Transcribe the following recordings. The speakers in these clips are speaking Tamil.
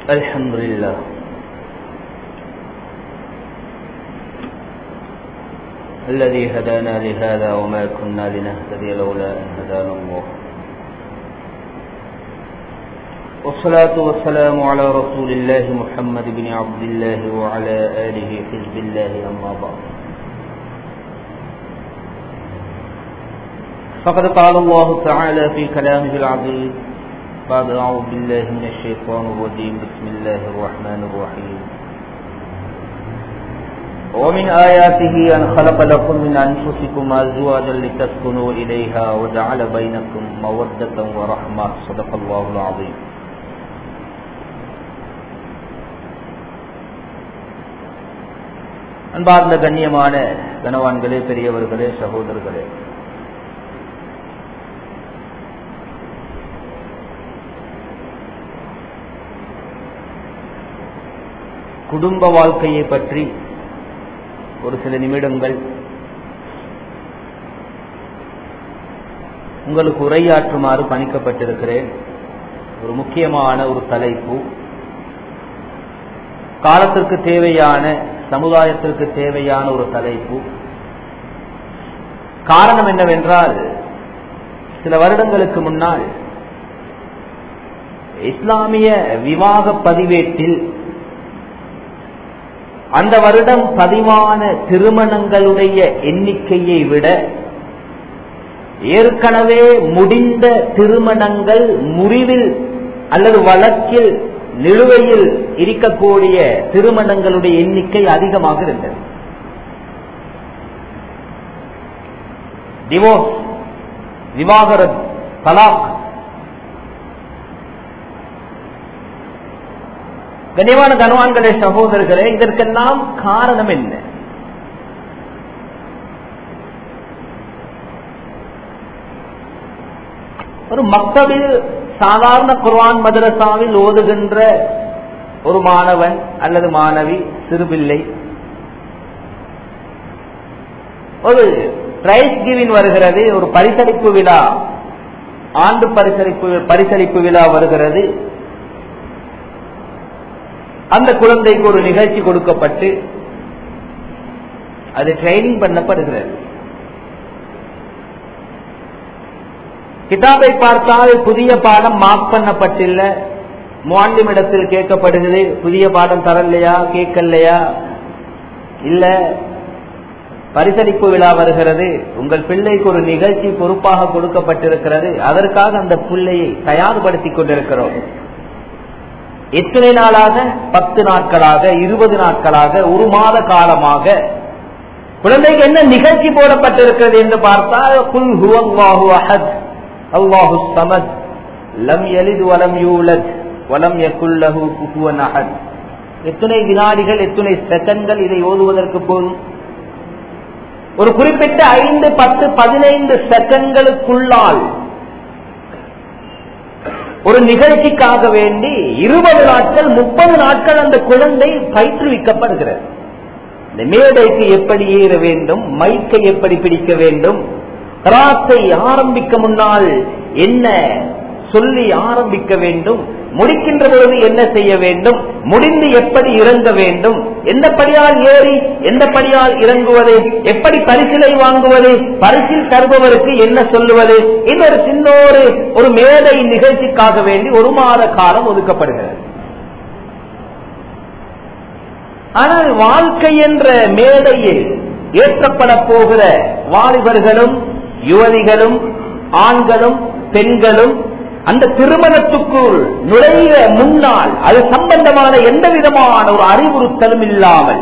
الحمد لله الذي هدانا لهذا وما كنا لنهتدي لولا أن هدانا الله والصلاة والسلام على رسول الله محمد بن عبد الله وعلى آله حزب الله أما بعد فقد قال الله تعالى في كلامه العظيم بعد أعوذ بالله من الشيطان الرجيم بسم الله الرحمن الرحيم ومن آياته أن خلق لكم من أنفسكم أزواجا لتسكنوا إليها وجعل بينكم مودة ورحمة صدق الله العظيم அன்பார்ந்த கண்ணியமான கனவான்களே பெரியவர்களே சகோதரர்களே குடும்ப வாழ்க்கையை பற்றி ஒரு சில நிமிடங்கள் உங்களுக்கு உரையாற்றுமாறு பணிக்கப்பட்டிருக்கிறேன் ஒரு முக்கியமான ஒரு தலைப்பு காலத்திற்கு தேவையான சமுதாயத்திற்கு தேவையான ஒரு தலைப்பு காரணம் என்னவென்றால் சில வருடங்களுக்கு முன்னால் இஸ்லாமிய விவாக பதிவேட்டில் அந்த வருடம் பதிவான திருமணங்களுடைய எண்ணிக்கையை விட ஏற்கனவே முடிந்த திருமணங்கள் முறிவில் அல்லது வழக்கில் நிலுவையில் இருக்கக்கூடிய திருமணங்களுடைய எண்ணிக்கை அதிகமாக இருந்தது டிவோர்ஸ் விவாகரத் தலாக் கனிவான கனவான்களே சகோதரர்களே இதற்கெல்லாம் காரணம் என்ன ஒரு மக்தபில் சாதாரண குர்வான் மதரசாவில் ஓதுகின்ற ஒரு மாணவன் அல்லது மாணவி சிறுபிள்ளை ஒரு பிரைஸ் கிவின் வருகிறது ஒரு பரிசளிப்பு விழா ஆண்டு பரிசளிப்பு பரிசளிப்பு விழா வருகிறது அந்த குழந்தைக்கு ஒரு நிகழ்ச்சி கொடுக்கப்பட்டு அது ட்ரைனிங் பண்ணப்படுகிறது கிதாபை பார்த்தால் புதிய பாடம் மார்க் பண்ணப்பட்டில்ல முவாண்டிம் இடத்தில் கேட்கப்படுகிறது புதிய பாடம் தரலையா கேட்கலையா இல்ல பரிசளிப்பு விழா வருகிறது உங்கள் பிள்ளைக்கு ஒரு நிகழ்ச்சி பொறுப்பாக கொடுக்கப்பட்டிருக்கிறது அதற்காக அந்த பிள்ளையை தயார்படுத்திக் கொண்டிருக்கிறோம் எத்தனை நாளாக பத்து நாட்களாக இருபது நாட்களாக ஒரு மாத காலமாக குழந்தைக்கு என்ன நிகழ்ச்சி போடப்பட்டிருக்கிறது என்று பார்த்தால் குல் ஹுவல்லாஹு அஹத் அல்லாஹு சமத் லம் எலிது வலம் யூலத் வலம் யகுல்லஹு குஃபுவன் அஹத் எத்தனை வினாடிகள் எத்தனை செகண்ட்கள் இதை ஓதுவதற்கு போதும் ஒரு குறிப்பிட்ட ஐந்து பத்து பதினைந்து செகண்ட்களுக்குள்ளால் ஒரு நிகழ்ச்சிக்காக வேண்டி இருபது நாட்கள் முப்பது நாட்கள் அந்த குழந்தை பயிற்றுவிக்கப்படுகிறது இந்த மேடைக்கு எப்படி ஏற வேண்டும் மைக்கை எப்படி பிடிக்க வேண்டும் கிராத்தை ஆரம்பிக்க முன்னால் என்ன சொல்லி ஆரம்பிக்க வேண்டும் முடிக்கின்ற பொழுது என்ன செய்ய வேண்டும் முடிந்து எப்படி இறங்க வேண்டும் எந்த படியால் ஏறி எந்த படியால் இறங்குவது எப்படி பரிசிலை வாங்குவது பரிசில் தருபவருக்கு என்ன சொல்லுவது இது ஒரு சின்ன ஒரு ஒரு மேடை நிகழ்ச்சிக்காக வேண்டி ஒரு மாத காலம் ஒதுக்கப்படுகிறது ஆனால் வாழ்க்கை என்ற மேடையில் ஏற்றப்பட போகிற வாலிபர்களும் யுவதிகளும் ஆண்களும் பெண்களும் அந்த திருமணத்துக்குள் நுழைய முன்னால் அது சம்பந்தமான எந்த விதமான ஒரு அறிவுறுத்தலும் இல்லாமல்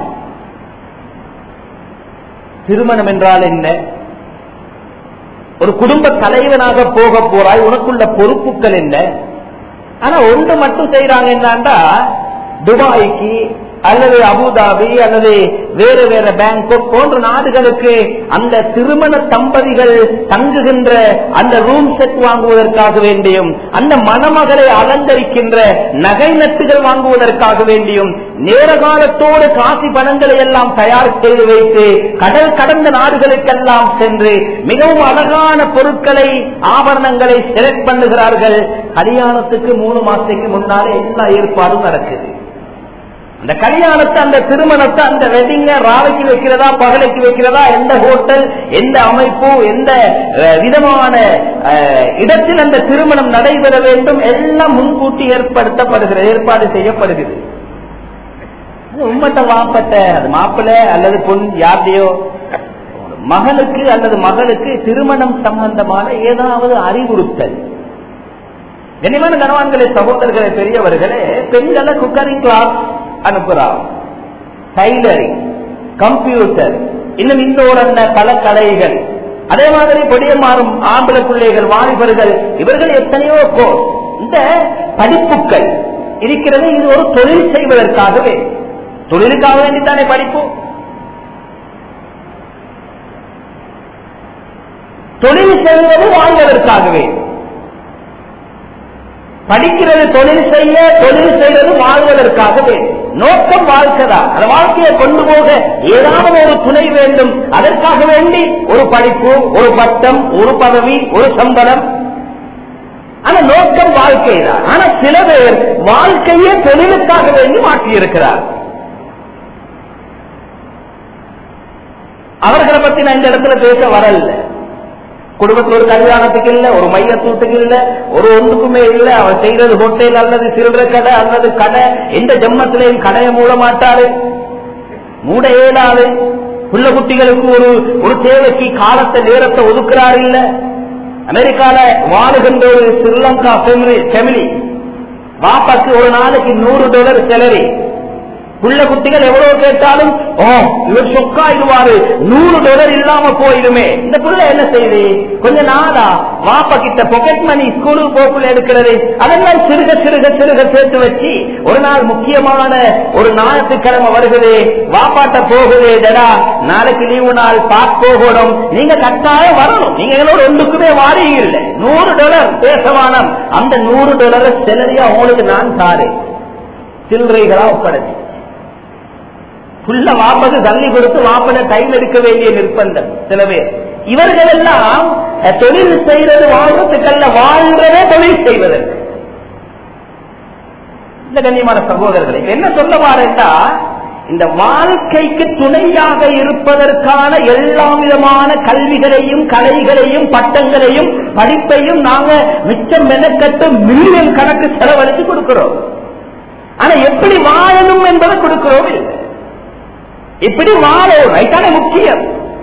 திருமணம் என்றால் என்ன ஒரு குடும்ப தலைவனாக போக போறாய் உனக்குள்ள பொறுப்புகள் என்ன ஆனா ஒன்று மட்டும் செய்யறாங்க என்னண்டா துபாய்க்கு அல்லது அபுதாபி அல்லது வேறு வேறு பேங்காக் போன்ற நாடுகளுக்கு அந்த திருமண தம்பதிகள் தங்குகின்ற அந்த ரூம் செட் வாங்குவதற்காக வேண்டியும் அந்த மணமகளை அலங்கரிக்கின்ற நகை நட்டுகள் வாங்குவதற்காக வேண்டியும் நேர காலத்தோடு காசி பணங்களை எல்லாம் தயார் செய்து வைத்து கடல் கடந்த நாடுகளுக்கெல்லாம் சென்று மிகவும் அழகான பொருட்களை ஆபரணங்களை செலக்ட் பண்ணுகிறார்கள் கல்யாணத்துக்கு மூணு மாசத்துக்கு முன்னாலே எல்லா ஏற்பாடும் நடக்குது அந்த கல்யாணத்தை அந்த திருமணத்தை அந்த வெட்டிங்க ராவைக்கு வைக்கிறதா பகலைக்கு வைக்கிறதா எந்த ஹோட்டல் எந்த அமைப்பு எந்த அஹ், விதமான அஹ், இடத்தில் அந்த திருமணம் நடைபெற வேண்டும் எல்லாம் முன்கூட்டி ஏற்படுத்தப்படுகிறது ஏற்பாடு செய்யப்படுகிறது அது உம்மட்ட வாப்பட்ட அது மாப்பிள்ளை அல்லது பொன் யார்டையோ மகனுக்கு அல்லது மகளுக்கு திருமணம் சம்பந்தமான ஏதாவது அறிவுறுத்தல் கனிமான கனவான்களே சகோதரர்களே பெரியவர்களே பெண்களை குக்கரிங் கிளாஸ் அனுப்புறான் டைலரிங் கம்ப்யூட்டர் இன்னும் இன்னொரு பல கலைகள் அதே மாதிரி பொடிய மாறும் ஆம்பளை பிள்ளைகள் வாலிபர்கள் இவர்கள் எத்தனையோ கோர்ஸ் இந்த படிப்புகள் இருக்கிறது இது ஒரு தொழில் செய்வதற்காகவே தொழிலுக்காக வேண்டித்தானே படிப்பு தொழில் செய்வது வாழ்வதற்காகவே படிக்கிறது தொழில் செய்ய தொழில் செய்வது வாழ்வதற்காகவே நோக்கம் வாழ்க்கைதான் அந்த வாழ்க்கையை கொண்டு போக ஏதாவது ஒரு துணை வேண்டும் அதற்காக வேண்டி ஒரு படிப்பு ஒரு பட்டம் ஒரு பதவி ஒரு சம்பளம் ஆனா நோக்கம் வாழ்க்கை தான் ஆனா சில பேர் வாழ்க்கையே தொழிலுக்காக வேண்டி மாற்றி இருக்கிறார் அவர்களை பத்தி நான் இந்த இடத்துல பேச வரல குடும்பத்தில் ஒரு கல்யாணத்துக்கு இல்ல ஒரு மையத்தூட்டுக்கு இல்ல ஒரு ஒன்றுக்குமே இல்ல அவர் செய்யறது ஹோட்டல் அல்லது சில்லறை கடை அல்லது கடை எந்த ஜென்மத்திலையும் கடையை மூட மாட்டாரு மூட இயலாது புள்ள குட்டிகளுக்கு ஒரு ஒரு தேவைக்கு காலத்தை நேரத்தை ஒதுக்குறாரு இல்ல அமெரிக்கால வாழுகின்ற ஒரு ஸ்ரீலங்கா ஃபேமிலி வாப்பாக்கு ஒரு நாளைக்கு நூறு டாலர் செலரி புள்ள குட்டிகள் எவ்வளவு கேட்டாலும் ஓ இவர் சொக்காயிடுவாரு நூறு டாலர் இல்லாம போயிடுமே இந்த புள்ள என்ன செய்யுது கொஞ்ச நாளா வாப்பா கிட்ட பொக்கெட் மணி ஸ்கூலுக்கு போக்குள்ள எடுக்கிறது அதெல்லாம் சிறுக சிறுக சிறுக சேர்த்து வச்சு ஒரு நாள் முக்கியமான ஒரு ஞாயிற்றுக்கிழமை வருகிறது வாப்பாட்ட போகுது டடா நாளைக்கு லீவு நாள் பார்க் போகணும் நீங்க கட்டாயம் வரணும் நீங்க எங்களோட ஒன்றுக்குமே வாரியும் இல்லை நூறு டாலர் பேசவானம் அந்த நூறு டாலரை செலரியா உங்களுக்கு நான் தாரேன் சில்லறைகளா ஒப்படைச்சு புள்ள வாப்பது தள்ளி கொடுத்து வாப்பன டைம் எடுக்க வேண்டிய நிர்பந்தம் சில பேர் இவர்கள் எல்லாம் அஹ், தொழில் செய்யறது வாழ்றதுக்கல்ல வாழ்றதே தொழில் செய்வதற்கு இந்த கண்ணியமான சகோதரர்களை என்ன சொல்ல வாரேன்னா இந்த வாழ்க்கைக்கு துணையாக இருப்பதற்கான எல்லா விதமான கல்விகளையும் கலைகளையும் பட்டங்களையும் படிப்பையும் நாங்க மிச்சம் மெனக்கட்டு மில்லியன் கணக்கு செலவழித்து கொடுக்கிறோம் ஆனா எப்படி வாழணும் என்பதை கொடுக்கிறோம் இல்லை இப்படி வாழணும் இதுதானே முக்கியம்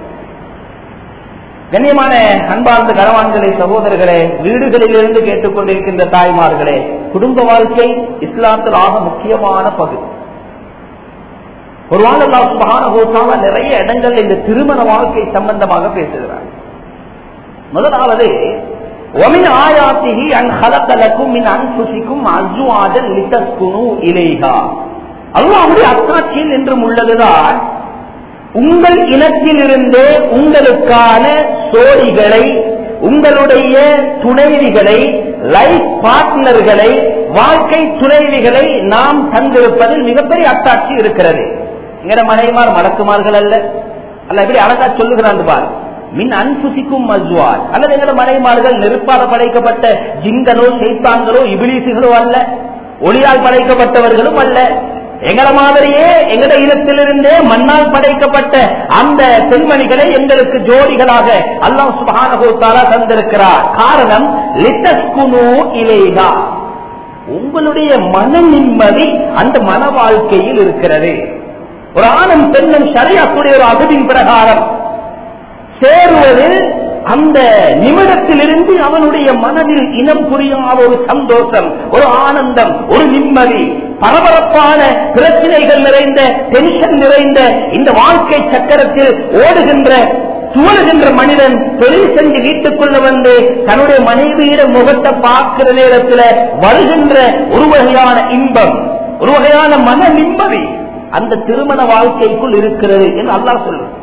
கண்ணியமான அன்பார்ந்த கனவான்களே சகோதரர்களே வீடுகளிலிருந்து கேட்டுக்கொண்டிருக்கின்ற தாய்மார்களே குடும்ப வாழ்க்கை இஸ்லாத்தில் ஆக முக்கியமான பகுதி ஒரு வாழ்க்கை சுபகான நிறைய இடங்கள்ல இந்த திருமண வாழ்க்கை சம்பந்தமாக பேசுகிறார் முதலாவது ومن آياته أن خلق لكم من أنفسكم أزواجا لتسكنوا إليها அல்லாஹுடைய அத்தாட்சியில் என்றும் உள்ளதுதான் உங்கள் இனத்திலிருந்தே உங்களுக்கான சோழிகளை உங்களுடைய துணைவிகளை லைஃப் பார்ட்னர்களை வாழ்க்கை துணைவிகளை நாம் தந்திருப்பதில் மிகப்பெரிய அத்தாட்சி இருக்கிறது இங்கட மனைமார் மடக்குமார்கள் அல்ல அல்ல எப்படி அழகா சொல்லுகிறான் பார் மின் அன்புசிக்கும் மஜ்வார் அல்லது எங்கட மனைமார்கள் நெருப்பாக படைக்கப்பட்ட ஜிங்கனோ சைத்தான்களோ இபிலிசுகளோ அல்ல ஒளியால் படைக்கப்பட்டவர்களும் அல்ல எங்கள மாதிரியே எங்கட இனத்திலிருந்தே மண்ணால் படைக்கப்பட்ட அந்த பெண்மணிகளை எங்களுக்கு ஜோடிகளாக அல்லாஹ் சுபானகோத்தாலா தந்திருக்கிறார் காரணம் லிட்டஸ்குனு இலேகா உங்களுடைய மன நிம்மதி அந்த மன வாழ்க்கையில் இருக்கிறது ஒரு ஆணும் பெண்ணும் சரியாக்கூடிய ஒரு அகதின் பிரகாரம் சேருவது அந்த நிமிடத்திலிருந்து அவனுடைய மனதில் இனம் புரியாத ஒரு சந்தோஷம் ஒரு ஆனந்தம் ஒரு நிம்மதி பரபரப்பான பிரச்சனைகள் நிறைந்த டென்ஷன் நிறைந்த இந்த வாழ்க்கை சக்கரத்தில் ஓடுகின்ற சுழலுகின்ற மனிதன் தொழில் செஞ்சு வீட்டுக்குள்ள வந்து தன்னுடைய மனைவியிடம் முகத்தை பார்க்கிற நேரத்தில் வருகின்ற ஒரு வகையான இன்பம் ஒரு வகையான மன நிம்மதி அந்த திருமண வாழ்க்கைக்குள் இருக்கிறது என்று அல்லாஹ் சொல்லுது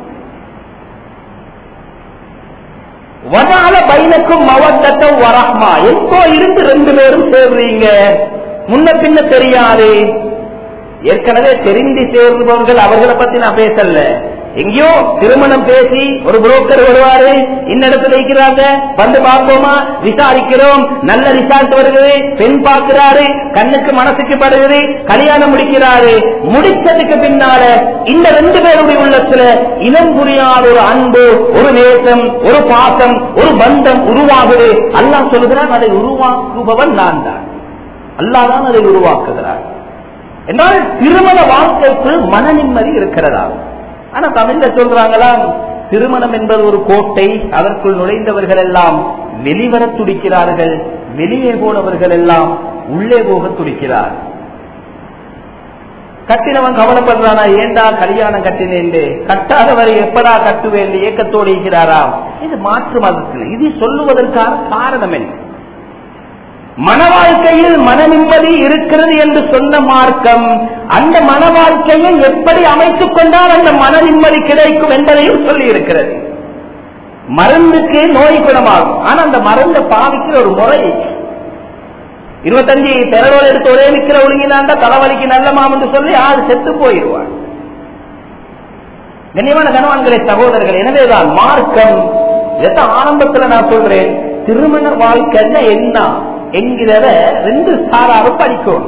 வனால பைனக்கும் மவத்தட்டம் வரஹ்மா எப்போ இருந்து ரெண்டு பேரும் சேர்றீங்க முன்ன பின்ன தெரியாது ஏற்கனவே தெரிந்து சேர்ந்தவர்கள் அவர்களை பத்தி நான் பேசல எங்கேயோ திருமணம் பேசி ஒரு புரோக்கர் வருவாரு இன்னிடத்துல இருக்கிறாங்க வந்து பார்ப்போமா விசாரிக்கிறோம் நல்ல ரிசால்ட் வருகிறது பெண் பார்க்கிறாரு கண்ணுக்கு மனசுக்கு படுகிறது கல்யாணம் முடிக்கிறாரு முடிச்சதுக்கு பின்னால இந்த ரெண்டு பேருடைய உள்ளத்துல இனம் புரியாத ஒரு அன்பு ஒரு நேசம் ஒரு பாசம் ஒரு பந்தம் உருவாகுது அல்லாஹ் சொல்லுகிறான் அதை உருவாக்குபவன் நான் தான் அல்லாஹ் தான் அதை உருவாக்குகிறார் என்றால் திருமண வாழ்க்கைக்குள் மன நிம்மதி இருக்கிறதா ஆனா தமிழ்ல சொல்றாங்களா திருமணம் என்பது ஒரு கோட்டை அதற்குள் நுழைந்தவர்கள் எல்லாம் வெளிவர துடிக்கிறார்கள் வெளியே போனவர்கள் எல்லாம் உள்ளே போக துடிக்கிறார் கட்டினவன் கவலைப்படுறானா ஏண்டா கல்யாணம் கட்டினேன் கட்டாதவரை எப்படா கட்டுவேன் ஏக்கத்தோடு இருக்கிறாராம் இது மாற்று மதத்தில் இது சொல்லுவதற்கான காரணம் என்ன மன வாழ்க்கையில் மன நிம்மதி இருக்கிறது என்று சொன்ன மார்க்கம் அந்த மன வாழ்க்கையை எப்படி அமைத்துக் கொண்டால் அந்த மன நிம்மதி கிடைக்கும் என்பதையும் சொல்லி இருக்கிறது மருந்துக்கு நோய் குணமாகும் ஆனா அந்த மருந்தை பாவிக்கிற ஒரு முறை இருபத்தஞ்சு பெறரோல் எடுத்து ஒரே நிக்கிற ஒழுங்கினாண்டா தலைவலிக்கு நல்ல என்று சொல்லி ஆள் செத்து போயிடுவார் கண்ணியமான கனவான்களை சகோதரர்கள் எனவேதான் மார்க்கம் இதான் ஆரம்பத்தில் நான் சொல்றேன் திருமண வாழ்க்கை என்ன என்கிறத ரெண்டு சாராரும் படிக்கணும்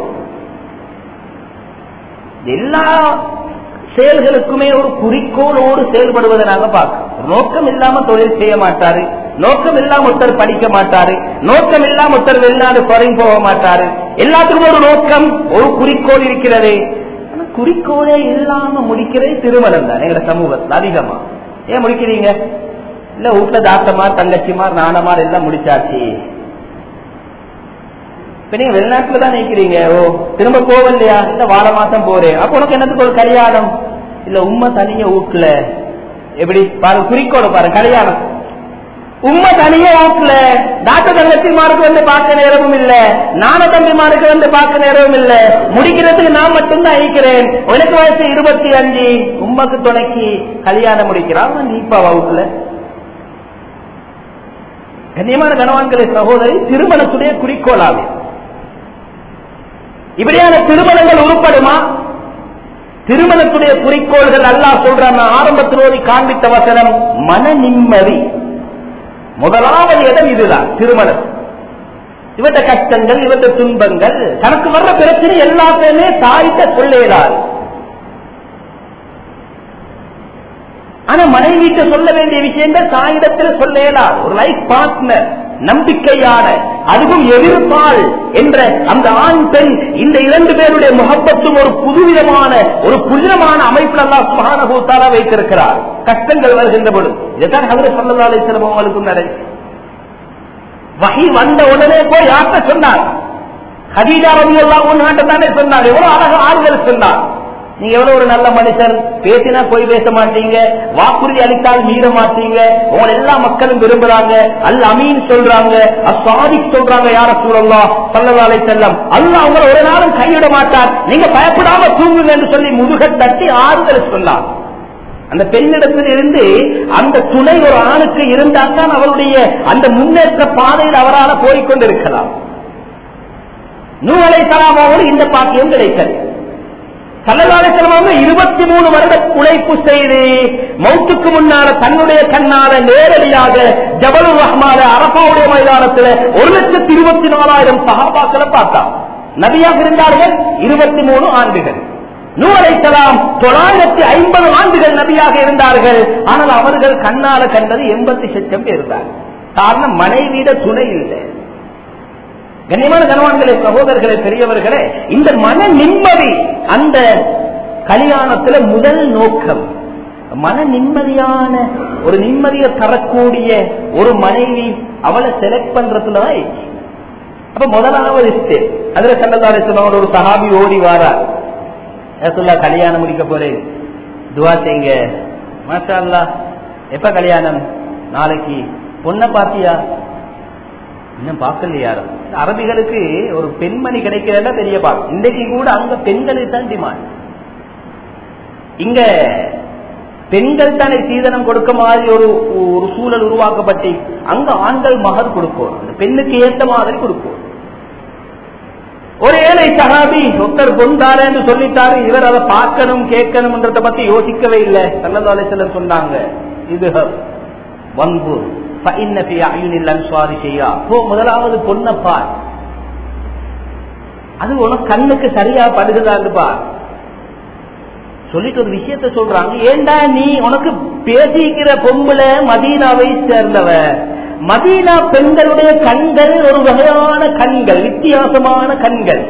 எல்லா செயல்களுக்குமே ஒரு குறிக்கோளோடு செயல்படுவதை நாங்க பார்க்கிறோம் நோக்கம் இல்லாம தொழில் செய்ய மாட்டாரு நோக்கம் இல்லாம ஒருத்தர் படிக்க மாட்டாரு நோக்கம் இல்லாம ஒருத்தர் வெளிநாடு குறைந்து போக மாட்டாரு எல்லாத்துக்கும் ஒரு நோக்கம் ஒரு குறிக்கோள் இருக்கிறது ஆனா குறிக்கோளே இல்லாம முடிக்கிறது திருமணம் தான் எங்க சமூகத்தில் அதிகமா ஏன் முடிக்கிறீங்க இல்ல வீட்டுல தாத்தமார் தங்கச்சிமார் நானமார் எல்லாம் முடிச்சாச்சு இப்ப நீங்க வெளிநாட்டுல தான் நினைக்கிறீங்க ஓ திரும்ப போவலையா இல்ல வார மாசம் போறேன் அப்ப உனக்கு என்னத்துக்கு ஒரு கல்யாணம் இல்ல உண்மை தனிய வீட்டுல எப்படி பாருங்க குறிக்கோட பாருங்க கல்யாணம் உண்மை தனிய வீட்டுல டாக்டர் தங்கச்சிமாருக்கு வந்து பார்க்க நேரமும் இல்ல நான தம்பிமாருக்கு வந்து பார்க்க நேரமும் இல்ல முடிக்கிறதுக்கு நான் மட்டும்தான் அழிக்கிறேன் உனக்கு வயசு இருபத்தி அஞ்சு உண்மைக்கு துணைக்கு கல்யாணம் முடிக்கிறான் நீப்பா வீட்டுல கண்ணியமான கனவான்களை சகோதரி திருமணத்துடைய குறிக்கோளாகும் இப்படியான திருமணங்கள் உருப்படுமா திருமணத்துடைய குறிக்கோள்கள் அல்லாஹ் சொல்றான் ஆரம்பத்திலோதி காண்பித்த வசனம் மன நிம்மதி முதலாவது இடம் இதுதான் திருமணம் இவற்ற கஷ்டங்கள் இவற்ற துன்பங்கள் தனக்கு வர்ற பிரச்சனை எல்லாத்தையுமே தாய்த்த சொல்லேதார் ஆனா மனைவிக்கு சொல்ல வேண்டிய விஷயங்கள் தாயிடத்தில் சொல்ல இயலாது ஒரு லைஃப் பார்ட்னர் நம்பிக்கையான அதுவும் எதிர்ப்பால் என்ற அந்த ஆண் பெண் இந்த இரண்டு பேருடைய முகப்பத்தும் ஒரு புதுவிதமான ஒரு புதினமான அமைப்பில் அல்லா சுகானபூத்தாரா வைத்திருக்கிறார் கஷ்டங்கள் வருகின்ற பொழுது இதுதான் ஹதரத் சல்லா அலிஸ்லாம் அவங்களுக்கும் நடந்து வகை வந்த உடனே போய் யார்கிட்ட சொன்னார் ஹதீஜா ரவி எல்லாம் ஒன்று தானே சொன்னார் எவ்வளவு அழகு ஆறுதல் சொன்னார் நீங்க எவ்வளவு ஒரு நல்ல மனுஷன் பேசினா போய் பேச மாட்டீங்க வாக்குறுதி அளித்தால் மீற மாட்டீங்க உங்களை எல்லா மக்களும் விரும்புறாங்க அல்ல அமீன் சொல்றாங்க அசாதிக் சொல்றாங்க யார சூழல்லா சல்லதாலை செல்லம் அல்ல அவங்களை ஒரு நாளும் கையிட மாட்டார் நீங்க பயப்படாம தூங்குங்க என்று சொல்லி முதுக தட்டி ஆறுதல் சொன்னார் அந்த பெண்ணிடத்தில் இருந்து அந்த துணை ஒரு ஆணுக்கு இருந்தால்தான் அவருடைய அந்த முன்னேற்ற பாதையில் அவரால் போய்கொண்டிருக்கலாம் நூலை தலாமோடு இந்த பாக்கியம் கிடைத்தது கள்ளலாளத்தனமாக இருபத்தி மூணு வருட உழைப்பு செய்து மௌத்துக்கு முன்னால தன்னுடைய கண்ணால நேரடியாக ஜபலு ரஹ்மான அரபாவுடைய மைதானத்தில் ஒரு லட்சத்தி இருபத்தி நாலாயிரம் சகாபாக்களை பார்த்தான் நபியாக இருந்தார்கள் இருபத்தி மூணு ஆண்டுகள் நூலைக்கலாம் தொள்ளாயிரத்தி ஐம்பது ஆண்டுகள் நபியாக இருந்தார்கள் ஆனால் அவர்கள் கண்ணால கண்டது எண்பத்தி லட்சம் பேர் தான் காரணம் மனைவியிட துணை இல்லை கண்ணியமான கனவான்களே சகோதரர்களே பெரியவர்களே இந்த மன நிம்மதி அந்த கல்யாணத்துல முதல் நோக்கம் மன நிம்மதியான ஒரு நிம்மதியை தரக்கூடிய ஒரு மனைவி அவளை செலக்ட் பண்றதுல அப்ப முதலாவது ஸ்டேப் அதுல கண்டதாரத்தில் ஒரு சஹாபி ஓடி வாரார் ஏசுல்லா கல்யாணம் முடிக்க போறேன் துவா செய்யுங்க மாஷா அல்லா எப்ப கல்யாணம் நாளைக்கு பொண்ணை பாத்தியா இன்னும் பார்க்கல யாரும் அரபிகளுக்கு ஒரு பெண்மணி கிடைக்கிறதா பெரிய பாடம் இன்றைக்கு கூட அங்க பெண்களுக்கு தான் டிமாண்ட் இங்க பெண்கள் தானே சீதனம் கொடுக்க மாதிரி ஒரு ஒரு சூழல் உருவாக்கப்பட்டு அங்க ஆண்கள் மகர் கொடுப்போம் அந்த பெண்ணுக்கு ஏத்த மாதிரி கொடுப்போம் ஒரு ஏழை சகாபி ஒருத்தர் கொண்டாரு என்று சொல்லிட்டாரு இவர் அதை பார்க்கணும் கேட்கணும்ன்றத பத்தி யோசிக்கவே இல்லை சல்லதாலே செல்லம் சொன்னாங்க இது வன்பு முதலாவது பொண்ணை பார் அது உனக்கு கண்ணுக்கு சரியா படுகுதான்னு பார் சொல்லிட்டு ஒரு விஷயத்த சொல்றாங்க ஏண்டா நீ உனக்கு பேசிக்கிற பொம்புல மதீனாவை சேர்ந்தவ மதீனா பெண்களுடைய கண்கள் ஒரு வகையான கண்கள் வித்தியாசமான கண்கள்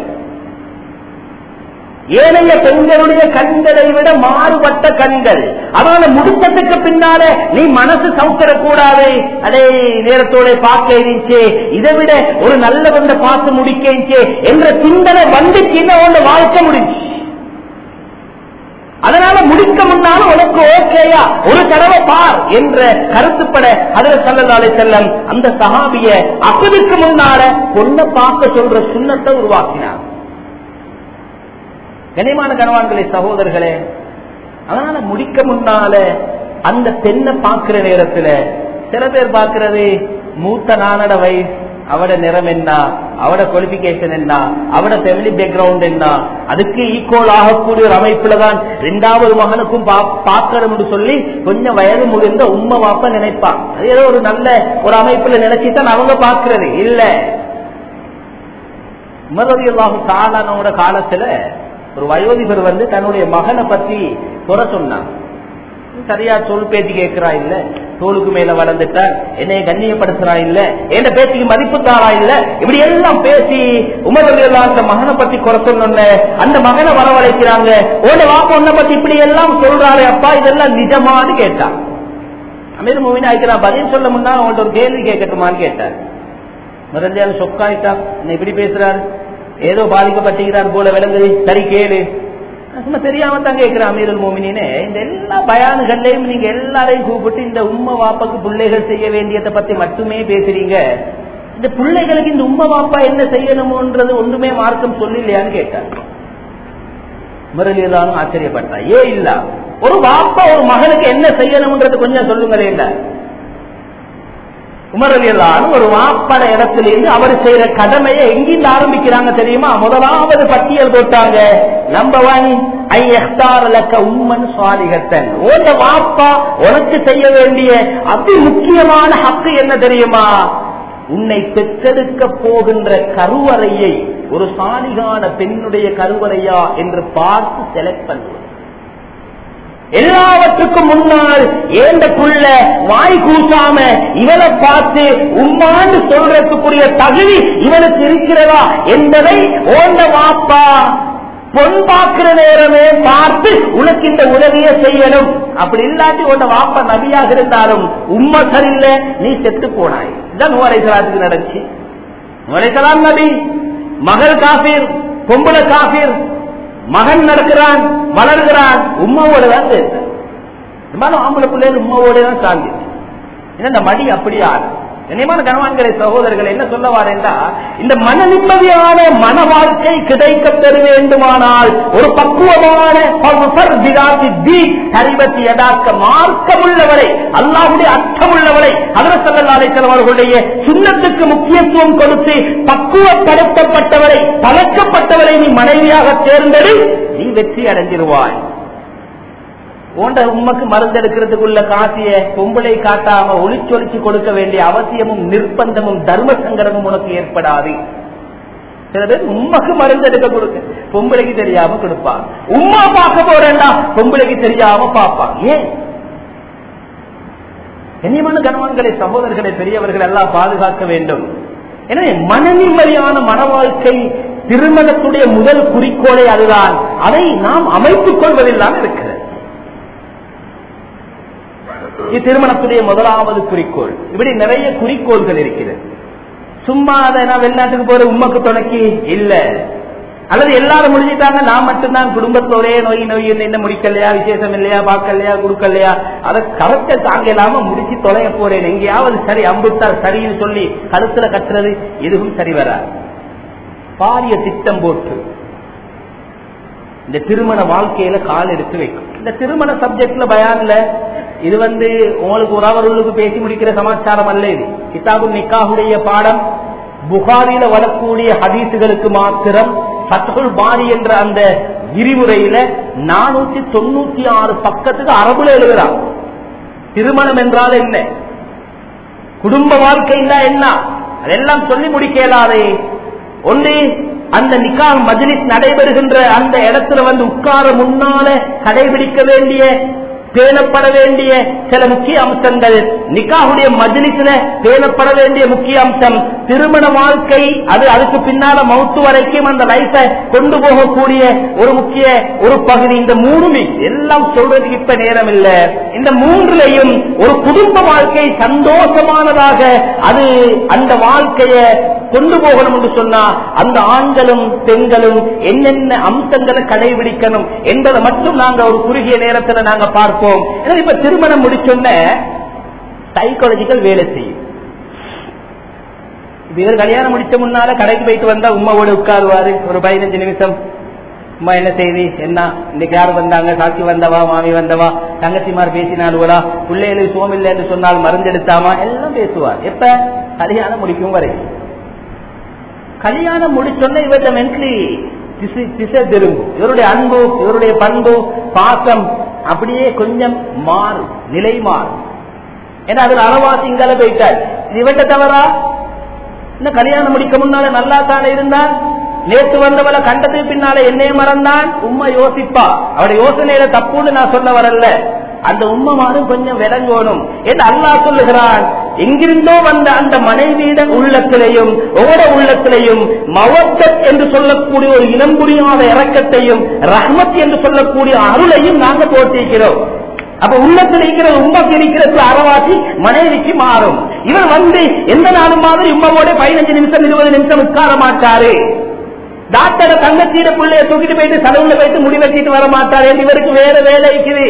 ஏனைய பெண்களுடைய கண்களை விட மாறுபட்ட கண்கள் அதனால முடிச்சதுக்கு பின்னால நீ மனசு சவுத்தரக்கூடாது அடே நேரத்தோட பார்க்க இருந்துச்சு இதை விட ஒரு நல்ல வந்த பார்த்து முடிக்க என்ற சிந்தனை வந்துச்சுன்னா உன் வாழ்க்கை முடிஞ்சு அதனால முடிக்க முன்னாலும் உனக்கு ஓகேயா ஒரு தடவை பார் என்ற கருத்துப்பட அதுல சல்லதாலே செல்லம் அந்த சகாபிய அப்பதுக்கு முன்னால பொண்ணை பார்க்க சொல்ற சுண்ணத்தை உருவாக்கினார் கனிமான கணவான்களே சகோதரர்களே அதனால முடிக்க முன்னால அந்த பெண்ணை பார்க்கிற நேரத்துல சில பேர் பார்க்கிறது மூத்த நானட வயசு அவட நிறம் என்ன அவட குவாலிபிகேஷன் என்ன அவட ஃபேமிலி பேக்ரவுண்ட் என்ன அதுக்கு ஈக்குவல் ஆகக்கூடிய ஒரு அமைப்புல தான் ரெண்டாவது மகனுக்கும் பாக்கணும் சொல்லி கொஞ்சம் வயது முதிர்ந்த உண்மை வாப்ப நினைப்பான் அது ஏதோ ஒரு நல்ல ஒரு அமைப்புல நினைச்சுதான் அவங்க பாக்குறது இல்ல உமரதியல்லாஹு தாளானோட காலத்துல ஒரு வயோதிபர் வந்து தன்னுடைய மகனை பத்தி குறை சொன்னான் சரியா சொல் பேச்சு கேட்கிறா இல்ல தோலுக்கு மேல வளர்ந்துட்டா என்னைய கண்ணியப்படுத்துறா இல்ல என்ன பேச்சுக்கு மதிப்பு தாரா இல்ல இப்படி எல்லாம் பேசி உமர் எல்லாம் அந்த மகனை பத்தி குறை சொன்ன அந்த மகனை வரவழைக்கிறாங்க உன்னை வாப்ப உன்னை பத்தி இப்படி எல்லாம் சொல்றாரு அப்பா இதெல்லாம் நிஜமான்னு கேட்டான் அமீர் மூவின் ஆயிக்கிறா பதில் சொல்ல முன்னா அவன்கிட்ட ஒரு கேள்வி கேட்கட்டுமான்னு கேட்டார் முதல்ல சொக்காயிட்டான் என்ன இப்படி பேசுறாரு ஏதோ பாதிக்கப்பட்டிருக்கிறார் போல விளங்குது சரி கேளு சும்மா தெரியாம தான் கேட்கிற அமீரல் மோமினே இந்த எல்லா பயானுகள்லையும் நீங்க எல்லாரையும் கூப்பிட்டு இந்த உண்மை வாப்பாக்கு பிள்ளைகள் செய்ய வேண்டியதை பத்தி மட்டுமே பேசுறீங்க இந்த பிள்ளைகளுக்கு இந்த உண்மை வாப்பா என்ன செய்யணுமோன்றது ஒன்றுமே மார்க்கம் சொல்லலையான்னு கேட்டார் முரளியதானும் ஆச்சரியப்பட்டா ஏ இல்ல ஒரு வாப்பா ஒரு மகனுக்கு என்ன செய்யணும்ன்றது கொஞ்சம் சொல்லுங்களேன் உமரலியல்லாரும் ஒரு வாப்பட இடத்துல இருந்து அவர் செய்யற கடமையை எங்கிருந்து ஆரம்பிக்கிறாங்க தெரியுமா முதலாவது பட்டியல் போட்டாங்க நம்பர் ஒன் ஐயத்தாரலக்க உம்மன் சுவாலிகத்தன் ஓட்ட வாப்பா உனக்கு செய்ய வேண்டிய அதி முக்கியமான ஹக்கு என்ன தெரியுமா உன்னை பெற்றெடுக்க போகின்ற கருவறையை ஒரு சாலிகான பெண்ணுடைய கருவறையா என்று பார்த்து செலக்ட் பண்ணுவது எல்லாவற்றுக்கும் முன்னால் ஏந்த புள்ள வாய் கூசாம இவனை பார்த்து உம்மான்னு சொல்றதுக்குரிய தகுதி இவனுக்கு இருக்கிறதா என்பதை ஓந்த வாப்பா பொன் பார்க்கிற நேரமே பார்த்து உனக்கு இந்த உதவியை செய்யணும் அப்படி இல்லாட்டி உன்ன வாப்பா நபியாக இருந்தாலும் உண்மை சரியில்லை நீ செத்து போனாய் இதுதான் நூறைசலாத்துக்கு நடந்துச்சு நூறைசலாம் நபி மகள் காபீர் பொம்பளை காபீர் மகன் நடக்கிறான் வளர்கிறான் உமாவோட தான் இருந்தாலும் ஆம்பளை பிள்ளைகள் உமாவோட தான் சாந்தி இந்த மடி அப்படியா கண்ணியமான கணவான்களை சகோதரர்கள் என்ன சொல்ல வாரேன்டா இந்த மன நிம்மதியான மன வாழ்க்கை கிடைக்க பெற வேண்டுமானால் ஒரு பக்குவமான அறிவத்தி யதாக்க மார்க்கமுள்ளவரை அல்லாவுடைய அர்த்தமுள்ளவரை அதர் சல்லா அலைத்தவர்களுடைய சுண்ணத்துக்கு முக்கியத்துவம் கொடுத்து பக்குவப்படுத்தப்பட்டவரை பழக்கப்பட்டவரை நீ மனைவியாக தேர்ந்தெடு நீ வெற்றி அடைஞ்சிருவாய் போன்ற உண்மைக்கு மருந்தெடுக்கிறதுக்குள்ள காசிய பொம்பளை காட்டாம ஒளிச்சொலிச்சு கொடுக்க வேண்டிய அவசியமும் நிர்பந்தமும் தர்ம சங்கடமும் உனக்கு ஏற்படாது சில பேர் உண்மைக்கு மருந்து எடுக்க கொடுக்க பொம்பளைக்கு தெரியாம கொடுப்பாங்க உமா பார்க்க போறேன்டா பொம்பளைக்கு தெரியாம பார்ப்பாங்க ஏன் கண்ணியமான கணவன்களை சகோதரர்களை பெரியவர்கள் எல்லாம் பாதுகாக்க வேண்டும் எனவே மன நிம்மதியான மன வாழ்க்கை திருமணத்துடைய முதல் குறிக்கோளை அதுதான் அதை நாம் அமைத்துக் கொள்வதில்லாமல் இருக்கிறது திருமணத்துடைய முதலாவது குறிக்கோள் இப்படி நிறைய குறிக்கோள்கள் இருக்கிறது சும்மா அதை நான் வெளிநாட்டுக்கு போற உண்மைக்கு தொடக்கி இல்ல அல்லது எல்லாரும் முடிஞ்சிட்டாங்க நான் மட்டும்தான் குடும்பத்துல ஒரே நோய் நோய் என்ன முடிக்கலையா விசேஷம் இல்லையா பார்க்கலையா கொடுக்கலையா அதை கரெக்ட தாங்க இல்லாம முடிச்சு தொலைய போறேன் எங்கேயாவது சரி அம்புத்தா சரின்னு சொல்லி கருத்துல கட்டுறது எதுவும் சரி வராது பாரிய திட்டம் போட்டு இந்த திருமண வாழ்க்கையில கால் எடுத்து வைக்கும் இந்த திருமண சப்ஜெக்ட்ல பயான்ல இது வந்து உங்களுக்கு ஒரு அவர்களுக்கு பேசி முடிக்கிற சமாச்சாரம் அல்ல இது கிதாபு நிக்காவுடைய பாடம் புகாரில வரக்கூடிய ஹதீசுகளுக்கு மாத்திரம் பத்துகுல் பாரி என்ற அந்த விரிவுரையில நானூத்தி தொண்ணூத்தி ஆறு பக்கத்துக்கு அரபுல எழுதுறான் திருமணம் என்றால் என்ன குடும்ப வாழ்க்கைன்னா என்ன அதெல்லாம் சொல்லி முடிக்கலாதே ஒன்று அந்த நிக்கா மஜ்லிஸ் நடைபெறுகின்ற அந்த இடத்துல வந்து உட்கார முன்னால கடைபிடிக்க வேண்டிய பேணப்பட வேண்டிய சில முக்கிய அம்சங்கள் நிக்காவுடைய மஜ்லிஸ்ல பேணப்பட வேண்டிய முக்கிய அம்சம் திருமண வாழ்க்கை அது அதுக்கு பின்னால மவுத்து வரைக்கும் அந்த லைஃபை கொண்டு போகக்கூடிய ஒரு முக்கிய ஒரு பகுதி இந்த மூணுமே எல்லாம் சொல்றதுக்கு இப்ப நேரம் இல்ல இந்த மூன்றுலையும் ஒரு குடும்ப வாழ்க்கை சந்தோஷமானதாக அது அந்த வாழ்க்கைய கொண்டு போகணும் என்று சொன்னா அந்த ஆண்களும் பெண்களும் என்னென்ன அம்சங்களை கடைபிடிக்கணும் என்பதை மட்டும் நாங்க ஒரு குறுகிய நேரத்துல நாங்க பார்ப்போம் ஏன்னா இப்ப திருமணம் முடிச்சோன்ன சைக்காலஜிக்கல் வேலை செய்யும் இவர் கல்யாணம் முடிச்ச முன்னால கடைக்கு போயிட்டு வந்தா உமாவோட உட்காருவாரு ஒரு பதினஞ்சு நிமிஷம் அம்மா என்ன செய்தி என்ன இன்னைக்கு யார் வந்தாங்க சாட்சி வந்தவா மாமி வந்தவா தங்கச்சிமார் பேசினாலுவா பிள்ளைகளுக்கு சோம் இல்லை என்று சொன்னால் மருந்தெடுத்தாமா எல்லாம் பேசுவார் எப்ப கல்யாணம் முடிக்கும் வரை கல்யாணம் முடிச்சோன்ன இவர்கிட்ட மென்ட்லி திசை திரும்பும் இவருடைய அன்பு இவருடைய பண்பு பாசம் அப்படியே கொஞ்சம் மாறும் நிலை மாறும் ஏன்னா அதுல அறவாசி இங்கால போயிட்டார் இவட்ட தவறா இன்னும் கல்யாணம் முடிக்க முன்னால நல்லா தானே இருந்தான் நேற்று வந்தவள கண்டதுக்கு பின்னால என்னைய மறந்தான் உண்மை யோசிப்பா அவட யோசனையில தப்புன்னு நான் சொல்ல வரல அந்த உண்மைமானும் கொஞ்சம் விளங்கணும் என்று அல்லாஹ் சொல்லுகிறான் எங்கிருந்தோ வந்த அந்த மனைவியிட உள்ளத்திலையும் ஒவ்வொரு உள்ளத்திலையும் மவத்தத் என்று சொல்லக்கூடிய ஒரு இனம் புரியாத இறக்கத்தையும் ரஹ்மத் என்று சொல்லக்கூடிய அருளையும் நாங்க போட்டிருக்கிறோம் அப்ப உள்ளத்தில் இருக்கிற உண்மைக்கு இருக்கிறது அறவாசி மனைவிக்கு மாறும் இவர் வந்து எந்த நாளும் மாதிரி உண்மையோட பதினஞ்சு நிமிஷம் இருபது நிமிஷம் உட்கார மாட்டாரு டாக்டர் தங்கச்சியிட பிள்ளைய தூக்கிட்டு போயிட்டு சலூன்ல போயிட்டு முடி வச்சிட்டு வர மாட்டாரு இவருக்கு வேற வேலை இருக்குது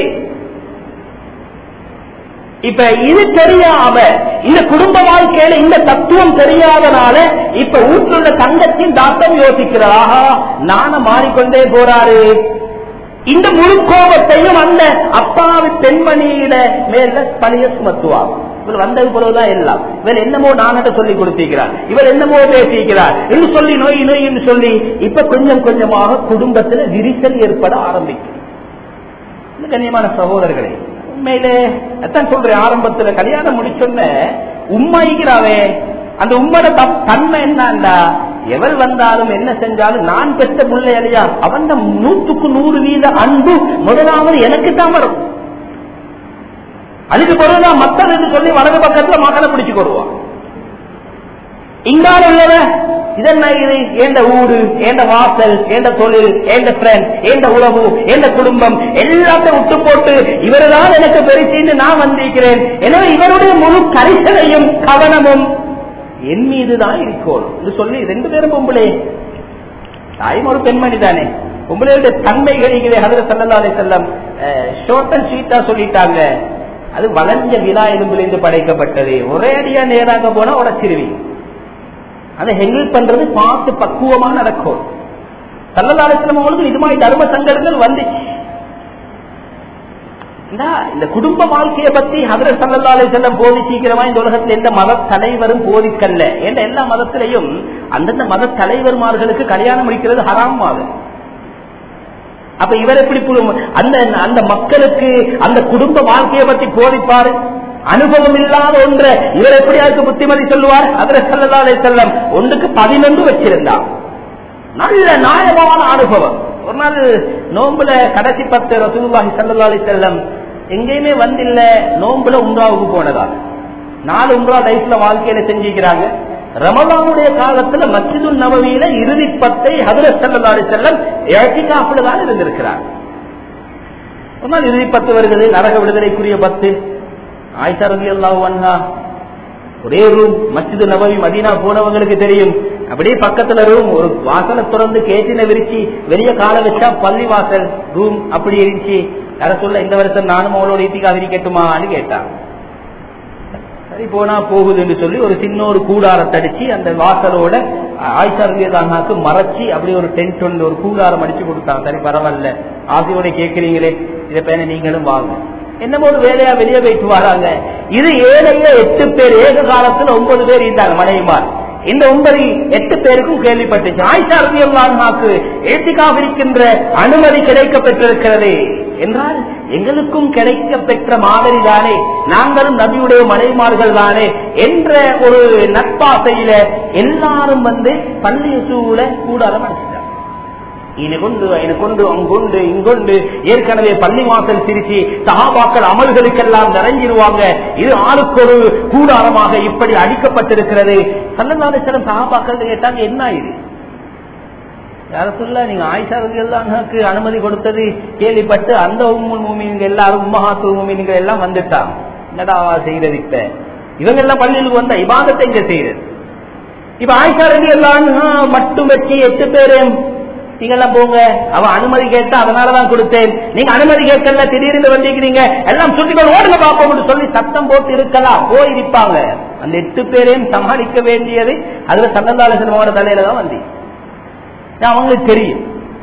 இப்ப இது தெரியாம இந்த குடும்ப வாழ்க்கையில இந்த தத்துவம் தெரியாதனால இப்ப வீட்டுள்ள தங்கத்தின் டாக்டர் யோசிக்கிறார் ஆஹா நான மாறிக்கொண்டே போறாரு இந்த முழு கோபத்தையும் அந்த அப்பாவி பெண்மணியிட மேல பழைய சுமத்துவார் இவர் வந்தது போலதான் எல்லாம் இவர் என்னமோ நானட்ட சொல்லி கொடுத்திருக்கிறார் இவர் என்னமோ பேசியிருக்கிறார் என்று சொல்லி நோய் நோய் என்று சொல்லி இப்ப கொஞ்சம் கொஞ்சமாக குடும்பத்துல விரிசல் ஏற்பட ஆரம்பிக்கும் கண்ணியமான சகோதரர்களே உண்மையிலே அதான் சொல்றேன் ஆரம்பத்துல கல்யாணம் முடிச்சோன்ன உண்மைங்கிறாவே அந்த உண்மையோட தன்மை என்னண்டா எவர் வந்தாலும் என்ன செஞ்சாலும் நான் பெற்ற பிள்ளை அழியா அவன் நூற்றுக்கு நூறு வீத அன்பு முதலாவது எனக்கு தான் வரும் அதுக்கு பிறகுதான் மக்கள் என்று சொல்லி வலது பக்கத்துல மகனை பிடிச்சு கொள்வான் இங்கால உள்ளவ இதென்ன இது ஏண்ட ஊடு ஏண்ட வாசல் ஏண்ட தொழில் ஏண்ட ஃப்ரெண்ட் ஏண்ட உறவு ஏண்ட குடும்பம் எல்லாத்தையும் விட்டு போட்டு இவர்தான் எனக்கு பெருசின்னு நான் வந்திருக்கிறேன் எனவே இவருடைய முழு கரிசனையும் கவனமும் என் மீதுதான் இருக்கணும் என்று சொல்லி ரெண்டு பேரும் பொம்பளை தாயும் ஒரு பெண்மணி தானே பொம்பளையுடைய தன்மைகள் ஹதர சல்லா செல்லம் ஷோர்ட் அண்ட் ஸ்வீட்டா சொல்லிட்டாங்க அது வளைஞ்ச விழா எலும்பிலிருந்து படைக்கப்பட்டது ஒரே அடியா நேராக போனா உடச்சிருவி அதை ஹெண்டில் பண்றது பார்த்து பக்குவமா நடக்கும் சல்லதாலத்திலம் அவங்களுக்கு இது மாதிரி தர்ம சங்கடங்கள் வந்துச்சு இந்த குடும்ப வாழ்க்கையை பத்தி ஹதர சல்லல்லாலே செல்லம் போதிச்சிக்கிறமா இந்த உலகத்தில் எந்த மத தலைவரும் போதிக்கல்ல என்ற எல்லா மதத்திலையும் அந்தந்த மத தலைவர்மார்களுக்கு கல்யாணம் முடிக்கிறது ஹராம் ஆகும் அப்ப இவர் எப்படி அந்த அந்த மக்களுக்கு அந்த குடும்ப வாழ்க்கையை பத்தி போதிப்பாரு அனுபவம் இல்லாத ஒன்ற இவர் எப்படி அதுக்கு புத்திமதி சொல்லுவார் அதில் செல்லதாலே செல்லம் ஒன்றுக்கு பதினொன்று வச்சிருந்தார் நல்ல நியாயமான அனுபவம் ஒரு நாள் நோம்புல கடைசி பத்து ரசூலுல்லாஹி சல்லல்லாஹி செல்லம் எங்கேயுமே வந்தில்ல நோம்புல உம்ராவுக்கு போனதா நாலு உம்ரா லைஃப்ல வாழ்க்கையில செஞ்சுக்கிறாங்க ரமலானுடைய காலத்துல மஸ்ஜிதுல் நபவியில இறுதி பத்தை ஹதுர செல்லலாடி செல்லம் இழத்திக்காப்புல தான் இருந்திருக்கிறார் ஒரு நாள் இறுதி பத்து வருகிறது நரக விடுதலைக்குரிய பத்து ஆயிஷா ரவி அல்லாஹ் ஒரே ரூம் மஸ்ஜிது நபவி மதீனா போனவங்களுக்கு தெரியும் அப்படியே பக்கத்துல ரூம் ஒரு வாசலை திறந்து கேட்டின விரிச்சு வெளிய கால வச்சா பள்ளி வாசல் ரூம் அப்படி இருந்துச்சு யார சொல்ல இந்த வருஷம் நானும் அவளோட ஈட்டிக்கா விரிக்கட்டுமான்னு கேட்டான் சரி போனா போகுதுன்னு சொல்லி ஒரு சின்ன ஒரு கூடாரத்தை அடிச்சு அந்த வாசலோட ஆயிஷா ரலியல்லாஹுக்கு மறைச்சி அப்படி ஒரு டென்ட் ஒன்று ஒரு கூடாரம் அடிச்சு கொடுத்தாங்க சரி பரவாயில்ல ஆசையோட கேட்கறீங்களே இதை பேன நீங்களும் வாங்க என்னமோ ஒரு வேலையா வெளியே போயிட்டு வராங்க இது ஏழைய எட்டு பேர் ஏக காலத்துல ஒன்பது பேர் இருந்தாங்க மனைவிமார் இந்த ஒன்பது எட்டு பேருக்கும் கேள்விப்பட்டுச்சு ஆயிஷா ரலியல்லாஹுக்கு ஏத்திக்காக இருக்கின்ற அனுமதி கிடைக்க பெற்றிருக்கிறது என்றால் எங்களுக்கும் கிடைக்க பெற்ற மாதிரி தானே நாங்களும் நபியுடைய மனைமார்கள் தானே என்ற ஒரு நட்பாசையில எல்லாரும் வந்து பள்ளிய சூழ கூடாரம் அடிச்சிட்டாங்க இனகொண்டு எனக்கொண்டு அங்கொண்டு இங்கொண்டு ஏற்கனவே பள்ளி வாசல் சிரிச்சு சகாபாக்கள் அமல்களுக்கெல்லாம் நிறைஞ்சிருவாங்க இது ஆளுக்கு ஒரு கூடாரமாக இப்படி அடிக்கப்பட்டிருக்கிறது சல்லல்லாஹு சில சகாபாக்கள் கேட்டாங்க என்ன இது யார சொல்ல நீங்க ஆயிஷா ரலியல்லாஹுக்கு அனுமதி கொடுத்தது கேள்விப்பட்டு அந்த உம்முல் மூமின்கள் எல்லாரும் உம்மஹாத்துல் மூமின்கள் எல்லாம் வந்துட்டாங்க என்னடா செய்யறது இப்ப இவங்க எல்லாம் பள்ளியில் வந்த இபாதத்தை இங்க செய்யறது இப்ப ஆயிஷா ரலியல்லாஹு மட்டும் வச்சு எட்டு பேரும் நீங்க எல்லாம் போங்க அவ அனுமதி கேட்டா அதனாலதான் கொடுத்தேன் நீங்க அனுமதி கேட்கல திடீர்னு வந்திருக்கிறீங்க எல்லாம் சுட்டிகள் ஓடுங்க பாப்போம்னு சொல்லி சத்தம் போட்டு இருக்கலாம் போயிருப்பாங்க அந்த எட்டு பேரையும் சமாளிக்க வேண்டியது அதுல சந்தந்தால சினிமாவோட தலையில தான் வந்தீங்க அவங்களுக்கு தெரியும்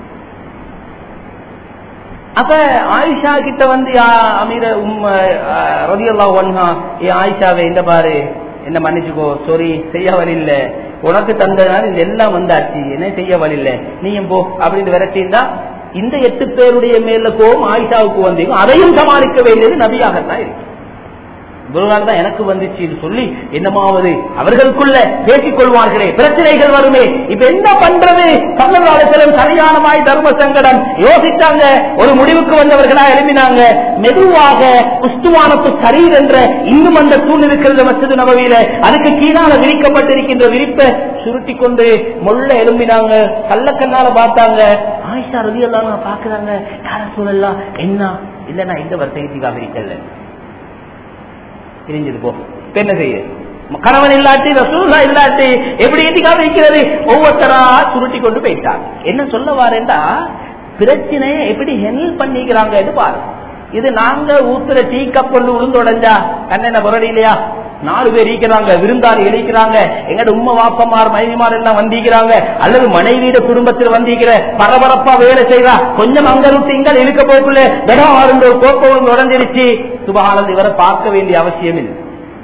அப்ப ஆயிஷா கிட்ட வந்து யா- அமீர உம் ரதியல்லா ஒன்ஹா ஏ ஆயிஷாவை இந்த பாரு என்ன மன்னிச்சுக்கோ சாரி செய்ய வழியில்ல உனக்கு தந்ததுனால இது எல்லாம் வந்தாச்சு என்ன செய்ய வழியில்ல நீயும் போ அப்படின்னு விரட்டியிருந்தா இந்த எட்டு பேருடைய மேல கோவம் ஆயிஷாவுக்கு வந்தீங்க அதையும் சமாளிக்க வேண்டியது நபியாகத்தான் இருக்கு இவ்வளவு நாள் தான் எனக்கு வந்துச்சுன்னு சொல்லி என்னமாவது அவர்களுக்குள்ள பேசிக் கொள்வார்களே பிரச்சனைகள் வருமே இப்ப என்ன பண்றது சமகாலத்திலும் கல்யாணமாய் தர்ம சங்கடம் யோசித்தாங்க ஒரு முடிவுக்கு வந்தவர்களா எழுப்பினாங்க மெதுவாக உஸ்துவானத்து சரீர் என்ற இன்னும் அந்த தூண் இருக்கிறது மசது நபவியில அதுக்கு கீழால விரிக்கப்பட்டிருக்கின்ற விரிப்பை சுருட்டி கொண்டு மொள்ள எழும்பினாங்க கள்ளக்கண்ணால பார்த்தாங்க ஆயிஷா ரவி எல்லாம் பாக்குறாங்க யார சொல்லலாம் என்ன இல்ல நான் இந்த வருஷத்துக்காக இருக்கல பிரிஞ்சது போ இப்ப என்ன செய்ய கணவன் இல்லாட்டி ரசூல்லா இல்லாட்டி எப்படி ஏத்திக்காம வைக்கிறது ஒவ்வொருத்தரா சுருட்டி கொண்டு போயிட்டாங்க என்ன சொல்ல வாரேன்டா பிரச்சனையை எப்படி ஹெண்டில் பண்ணிக்கிறாங்கன்னு பாரு இது நாங்க ஊத்துற டீ கப் கொண்டு உளுந்து உடைஞ்சா கண்ணென்ன புரடி இல்லையா நாலு பேர் ஈக்கிறாங்க விருந்தாளி இழைக்கிறாங்க எங்கட உம்மை வாப்பமார் மனைவிமார் எல்லாம் வந்திக்கிறாங்க அல்லது மனைவியிட குடும்பத்தில் வந்திக்கிற பரபரப்பா வேலை செய்றா கொஞ்சம் அங்க விட்டு இங்க இருக்க போக்குள்ள இடம் ஆறுந்த கோப்பம் உடஞ்சிருச்சு சுபகானந்த் இவரை பார்க்க வேண்டிய அவசியம் இல்லை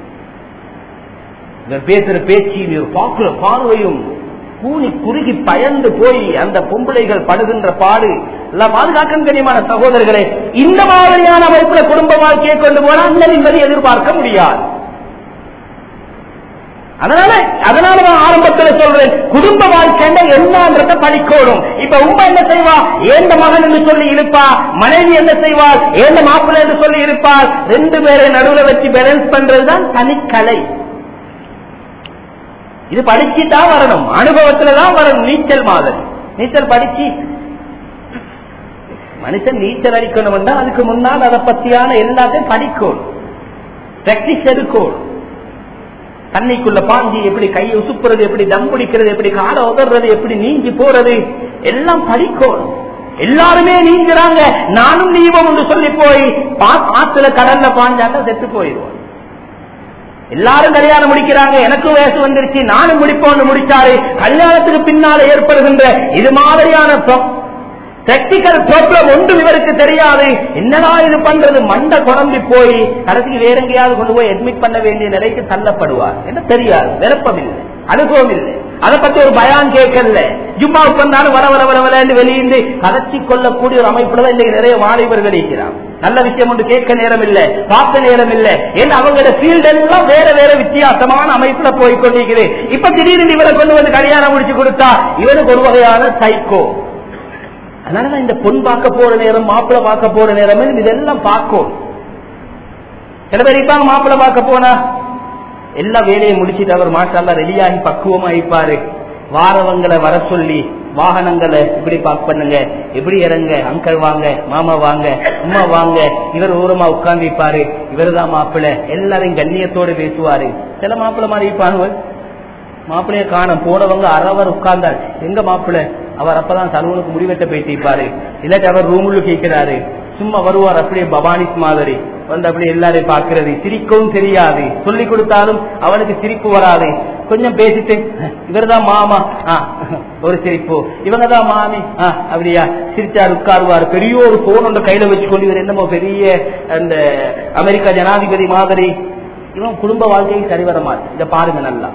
இவர் பேசுற பேச்சு இவர் பார்க்கிற பார்வையும் கூனி குறுகி பயந்து போய் அந்த பொம்பளைகள் படுகின்ற பாடு எல்லாம் பாதுகாக்க தெரியுமான சகோதரர்களே இந்த மாதிரியான அமைப்புல குடும்ப வாழ்க்கையை கொண்டு போனா அந்த நிம்மதி எதிர்பார்க்க முடியாது அதனால அதனால நான் ஆரம்பத்துல சொல்றேன் குடும்ப வாழ்க்கைண்ட என்னன்றத படிக்கணும் இப்ப உண்மை என்ன செய்வா ஏந்த மகன் என்று சொல்லி இருப்பா மனைவி என்ன செய்வார் ஏந்த மாப்பிள்ளை என்று சொல்லி இருப்பார் ரெண்டு பேரை நடுவுல வச்சு பேலன்ஸ் பண்றதுதான் தனிக்கலை இது படிச்சுதான் வரணும் அனுபவத்துல தான் வரணும் நீச்சல் மாதிரி நீச்சல் படிச்சு மனுஷன் நீச்சல் அடிக்கணும்னா அதுக்கு முன்னால் அதை பத்தியான எல்லாத்தையும் படிக்கணும் பிராக்டிஸ் எடுக்கணும் தண்ணிக்குள்ள பாஞ்சி எப்படி கையை உசுப்புறது எப்படி தம் பிடிக்கிறது எப்படி காலை உதறது எப்படி நீங்கி போறது எல்லாம் படிக்கணும் எல்லாருமே நீங்கிறாங்க நானும் நீவோம் என்று சொல்லி போய் பா- ஆத்துல கடல்ல பாஞ்சாக்க செத்து போயிடுவோம் எல்லாரும் கல்யாணம் முடிக்கிறாங்க எனக்கும் வயசு வந்துருச்சு நானும் முடிப்போம்னு முடிச்சாரு கல்யாணத்துக்கு பின்னால ஏற்படுகின்ற இது மாதிரியான பிராக்டிக்கல் ப்ராப்ளம் ஒன்றும் இவருக்கு தெரியாது என்னடா இது பண்றது மண்டை குழம்பி போய் கடைசிக்கு வேற எங்கேயாவது கொண்டு போய் அட்மிட் பண்ண வேண்டிய நிலைக்கு தள்ளப்படுவார் என்ன தெரியாது விருப்பம் இல்லை அனுபவம் இல்லை அதை பத்தி ஒரு பயான் கேட்கல ஜும்மாவுக்கு வந்தாலும் வர வர வர வரன்னு வெளியிருந்து கதைச்சி கொள்ளக்கூடிய ஒரு அமைப்புல தான் இன்னைக்கு நிறைய வாலிபர்கள் இருக்கிறாங்க நல்ல விஷயம் ஒன்று கேட்க நேரம் இல்ல பார்க்க நேரம் இல்ல ஏன்னா அவங்களோட ஃபீல்ட் எல்லாம் வேற வேற வித்தியாசமான அமைப்புல போய் கொண்டிருக்குது இப்ப திடீர்னு இவரை கொண்டு வந்து கல்யாணம் முடிச்சு கொடுத்தா இவனுக்கு ஒரு வகையான சைக்கோ அதனாலதான் இந்த பொன் பார்க்க போற நேரம் மாப்பிள்ளை பார்க்க போற நேரம் இதெல்லாம் பார்க்கும் சில பேர் இருப்பாங்க மாப்பிள்ளை பார்க்க போனா எல்லா வேலையை முடிச்சிட்டு அவர் மாஷால்லா ரெடியாகி பக்குவமா இருப்பாரு வாரவங்களை வர சொல்லி வாகனங்களை இப்படி பார்க் பண்ணுங்க இப்படி இறங்க அங்கிள் வாங்க மாமா வாங்க அம்மா வாங்க இவர் ஓரமா உட்கார்ந்து இருப்பாரு இவர் தான் மாப்பிள்ளை எல்லாரையும் கண்ணியத்தோடு பேசுவாரு சில மாப்பிள்ளை மாதிரி இருப்பாங்க மாப்பிள்ளைய காணும் போனவங்க அறவர் உட்கார்ந்தார் எங்க மாப்பிள்ளை அவர் அப்பதான் சலூனுக்கு முடிவெட்ட போயிட்டு இருப்பாரு இல்லாட்டி அவர் ரூமுள்ள கேட்கிறாரு சும்மா வருவார் அப்படியே பவானிஸ் மாதிரி வந்து அப்படி எல்லாரையும் பாக்குறது சிரிக்கவும் தெரியாது சொல்லி கொடுத்தாலும் அவனுக்கு சிரிப்பு வராது கொஞ்சம் பேசிட்டு இவர்தான் மாமா ஆ, ஒரு சிரிப்பு இவங்க தான் மாமி ஆ, அப்படியா சிரிச்சார் உட்காருவார் பெரிய ஒரு போன் ஒன்று கையில வச்சுக்கொண்டு இவர் என்னமோ பெரிய அந்த அமெரிக்கா ஜனாதிபதி மாதிரி இவன் குடும்ப வாழ்க்கையை சரி வர மாட்டான் இதை பாருங்க நல்லா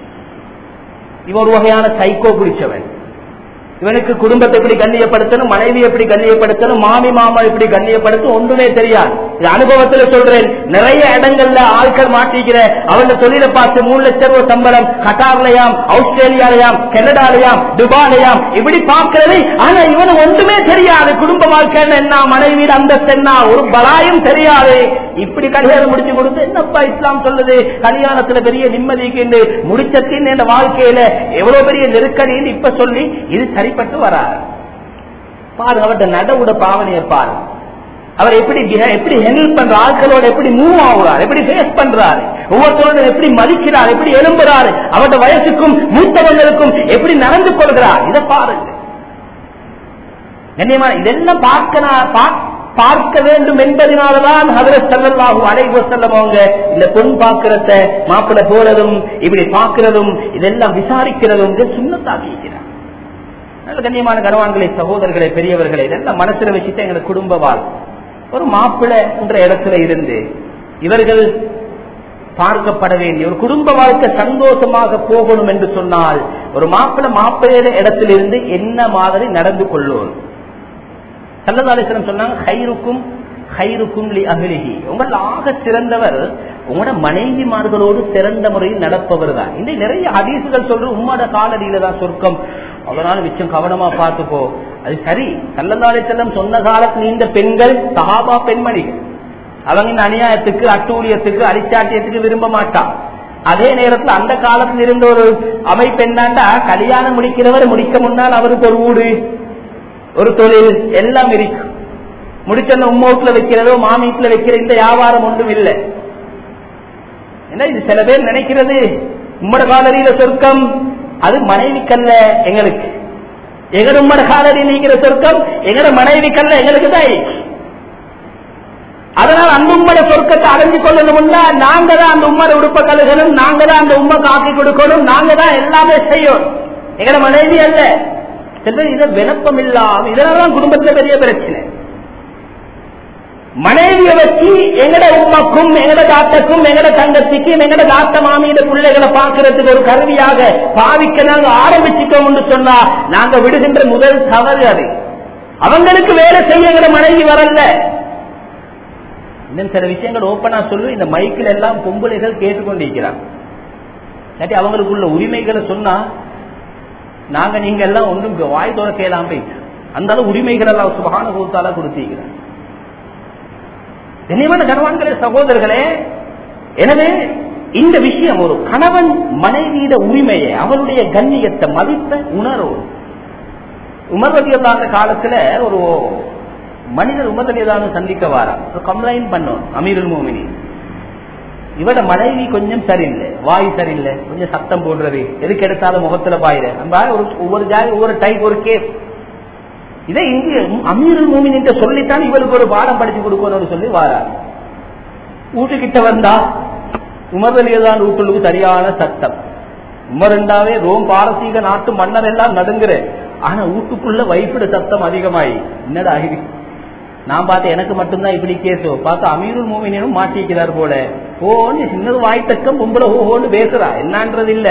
இவன் ஒரு வகையான சைக்கோ பிடிச்சவன் இவனுக்கு குடும்பத்தை எப்படி கண்ணியப்படுத்தணும் மனைவி எப்படி கண்ணியப்படுத்தணும் மாமி மாமா எப்படி கண்ணியப்படுத்தணும் ஒன்றுமே தெரியாது இது அனுபவத்துல சொல்றேன் நிறைய இடங்கள்ல ஆட்கள் மாட்டிக்கிற அவன் தொழிலை பார்த்து மூணு லட்சம் ரூபாய் சம்பளம் கட்டார்லயாம் ஆஸ்திரேலியாலயாம் கனடாலயாம் துபாலையாம் இப்படி பார்க்கிறது ஆனா இவனு ஒன்றுமே தெரியாது குடும்ப வாழ்க்கைன்னு என்ன மனைவி அந்தஸ்து என்ன ஒரு பலாயும் தெரியாது இப்படி கல்யாணம் முடிச்சு கொடுத்து என்னப்பா இஸ்லாம் சொல்லுது கல்யாணத்துல பெரிய நிம்மதிக்கு முடிச்சத்தின் என்ற வாழ்க்கையில எவ்வளவு பெரிய நெருக்கடின்னு இப்ப சொல்லி இது சரிப்பட்டு வராது பாருங்க அவர்கிட்ட நடவுட பாவனையை பாரு அவர் எப்படி beha- எப்படி ஹெல்ப் பண்ற ஆட்களோட எப்படி மூவ் ஆகுறார் எப்படி ஃபேஸ் பண்றாரு ஒவ்வொருத்தரோட எப்படி மதிக்கிறார் எப்படி எழும்புறாரு அவருடைய வயசுக்கும் மூத்தவர்களுக்கும் எப்படி நடந்து கொள்கிறார் இதை பாருங்க கண்ணியமான இதெல்லாம் பார்க்க பா- பார்க்க வேண்டும் என்பதனாலதான் ஹதரத் ஸல்லல்லாஹு அலைஹி வஸல்லம் அவங்க இந்த பொன் பார்க்கிறத மாப்பிள்ளை போறதும் இப்படி பார்க்கிறதும் இதெல்லாம் விசாரிக்கிறதும் இதை சுண்ணத்தாக்கி இருக்கிறார் நல்ல கண்ணியமான கனவான்களை சகோதரர்களை பெரியவர்களை இதெல்லாம் மனசுல வச்சுட்டு எங்களுக்கு குடும்ப வாழ் ஒரு மாப்பிள்ளை என்ற இடத்துல இருந்து இவர்கள் பார்க்கப்பட வேண்டிய ஒரு குடும்ப வாழ்க்கை சந்தோஷமாக போகணும் என்று சொன்னால் ஒரு மாப்பிள்ளை மாப்பிள்ளையில இடத்திலிருந்து என்ன மாதிரி நடந்து கொள்ளும் சல்லதாலேஸ்வரம் சொன்னாங்க ஹைருக்கும் ஹைருக்கும் லி அகிலிஹி உங்கள் ஆக சிறந்தவர் உங்களோட மனைவிமார்களோடு சிறந்த முறையில் நடப்பவர் தான் இந்த நிறைய ஹதீசுகள் சொல்ற உம்மோட காலடியில தான் சொர்க்கம் அதனால மிச்சம் கவனமா பார்த்துக்கோ அது சரி சல்லதாலே செல்லம் சொன்ன காலத்தில் இந்த பெண்கள் சஹாபா பெண்மணிகள் அவங்க இந்த அநியாயத்துக்கு அட்டூழியத்துக்கு அரிச்சாட்டியத்துக்கு விரும்ப மாட்டான் அதே நேரத்தில் அந்த காலத்தில் இருந்த ஒரு அமைப்பு என்னண்டா கல்யாணம் முடிக்கிறவர் முடிக்க முன்னால் அவருக்கு ஒரு வீடு ஒரு தொழில் எல்லாம் இருக்கும் முடிச்ச உம்ம வீட்டுல வைக்கிறதோ மாமி வீட்டுல வைக்கிற இந்த வியாபாரம் ஒன்றும் இல்லை என்ன இது சில பேர் நினைக்கிறது உம்மட காலரியில சொர்க்கம் அது மனைவிக்கல்ல எங்களுக்கு எங்கட உம்மட காலரியில் இருக்கிற சொர்க்கம் எங்கட மனைவிக்கல்ல எங்களுக்கு தான் இருக்கு. அதனால் அந்த உம்மட சொர்க்கத்தை அடைஞ்சு கொள்ளணும்னா நாங்க தான் அந்த உம்மட உடுப்ப கழுகணும் நாங்க தான் அந்த உம்மை காக்கி கொடுக்கணும் நாங்க தான் எல்லாமே செய்யும் எங்கட மனைவி அல்ல சில பேர் இதை விளப்பம் இல்லாம இதனாலதான் குடும்பத்துல பெரிய பிரச்சனை மனைவிய வச்சு எங்கட உமக்கும் எங்கட தாத்தக்கும் எங்கட தங்கச்சிக்கும் எங்கட தாத்த மாமியிட பிள்ளைகளை பார்க்கறதுக்கு ஒரு கருவியாக பாவிக்க நாங்க ஆரம்பிச்சிட்டோம் என்று சொன்னா நாங்க விடுகின்ற முதல் தவறு அது அவங்களுக்கு வேலை செய்ய எங்கட மனைவி வரல இன்னும் சில விஷயங்கள் ஓப்பனா சொல்லு இந்த மைக்கில் எல்லாம் பொம்பளைகள் கேட்டுக்கொண்டிருக்கிறாங்க இல்லாட்டி அவங்களுக்குள்ள உரிமைகளை சொன்னா நாங்க நீங்க எல்லாம் ஒன்றும் வாய் துறக்கலாம் போயிட்டு அந்த அளவு உரிமைகள் எல்லாம் சுபகான கூத்தால கொடுத்திருக்கிறார் கண்ணியமான கனவான்களே சகோதரர்களே எனவே இந்த விஷயம் ஒரு கணவன் மனைவியிட உரிமையை அவனுடைய கண்ணியத்தை மதித்த உணர்வு உமர்வதியதான காலத்துல ஒரு மனிதர் உமர்வதியதான சந்திக்க வாரா ஒரு கம்ப்ளைண்ட் பண்ணோம் அமீருல் மோமினி இவட மனைவி கொஞ்சம் சரியில்லை வாய் சரியில்லை கொஞ்சம் சத்தம் போடுறது எதுக்கு எடுத்தாலும் முகத்துல பாயிர நம்ம ஒரு ஒவ்வொரு ஜாய் ஒவ்வொரு டைப் ஒரு கேஸ் இதை இங்கு அமீருல் மூமின் என்று சொல்லித்தான் இவருக்கு ஒரு பாடம் படிச்சு கொடுக்கணும்னு சொல்லி வாரார் வீட்டுக்கிட்ட வந்தா உமர் அலியதான் வீட்டுக்கு சரியான சத்தம் உமர் ரெண்டாவே ரோம் பாரசீக நாட்டு மன்னர் எல்லாம் நடுங்குற ஆனா வீட்டுக்குள்ள வைப்பிட சத்தம் அதிகமாயி என்னடா இது நான் பார்த்து எனக்கு மட்டும்தான் இப்படி கேசோ பார்த்து அமீருல் மூமினும் மாட்டிக்கிறார் போல ஓன்னு சின்னது வாய்த்தக்கம் பொம்பளை ஓஹோன்னு பேசுறா என்னன்றது இல்ல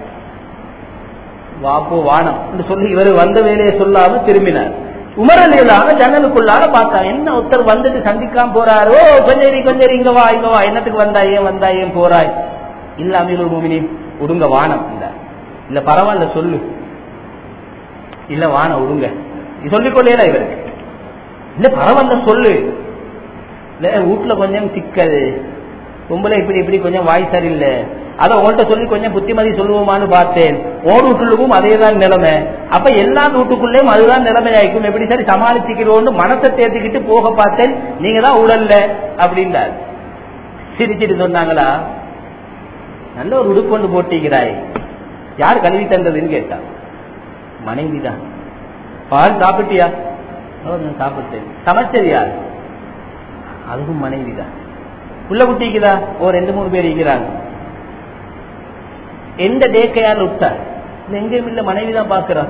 வாப்போ வானம் என்று சொல்லி இவர் வந்த வேலையை சொல்லாம திரும்பினார் உமரலியலான ஜன்னலுக்குள்ளார பார்த்தா என்ன ஒருத்தர் வந்துட்டு சந்திக்காம போறாரு ஓ கொஞ்சரி கொஞ்சரி இங்க வா இங்க வா என்னத்துக்கு வந்தா ஏன் வந்தா ஏன் போறாய் இல்ல அமீருல் மூமினி உடுங்க வானம் இல்ல இல்ல பரவாயில்ல சொல்லு இல்ல வானம் உடுங்க சொல்லிக் கொள்ளேல இவருக்கு இல்ல பரவாயில்ல சொல்லு இல்ல வீட்டுல கொஞ்சம் சிக்கல் பொம்பளை இப்படி இப்படி கொஞ்சம் வாய் சரியில்லை அதை உங்கள்கிட்ட சொல்லி கொஞ்சம் புத்திமதி சொல்லுவோமான்னு பார்த்தேன் ஓர் வீட்டுக்கும் அதே தான் நிலைமை அப்ப எல்லா வீட்டுக்குள்ளேயும் அதுதான் நிலைமை ஆயிக்கும் எப்படி சரி சமாளிச்சுக்கிறோன்னு மனசை தேர்த்திக்கிட்டு போக பார்த்தேன் நீங்க தான் உடல்ல அப்படின்றார் சிரிச்சிட்டு சொன்னாங்களா நல்ல ஒரு உடுப்பு கொண்டு போட்டிக்கிறாய் யார் கல்வி தந்ததுன்னு கேட்டா மனைவி தான் பால் சாப்பிட்டியா சாப்பிட்டேன் சமைச்சது யார் அதுவும் மனைவி தான் புள்ள குட்டிக்குதா ஓ ரெண்டு மூணு பேர் இருக்கிறாங்க எந்த டேக்கையால் விட்டார் எங்கேயும் இல்ல மனைவி தான் பாக்குறான்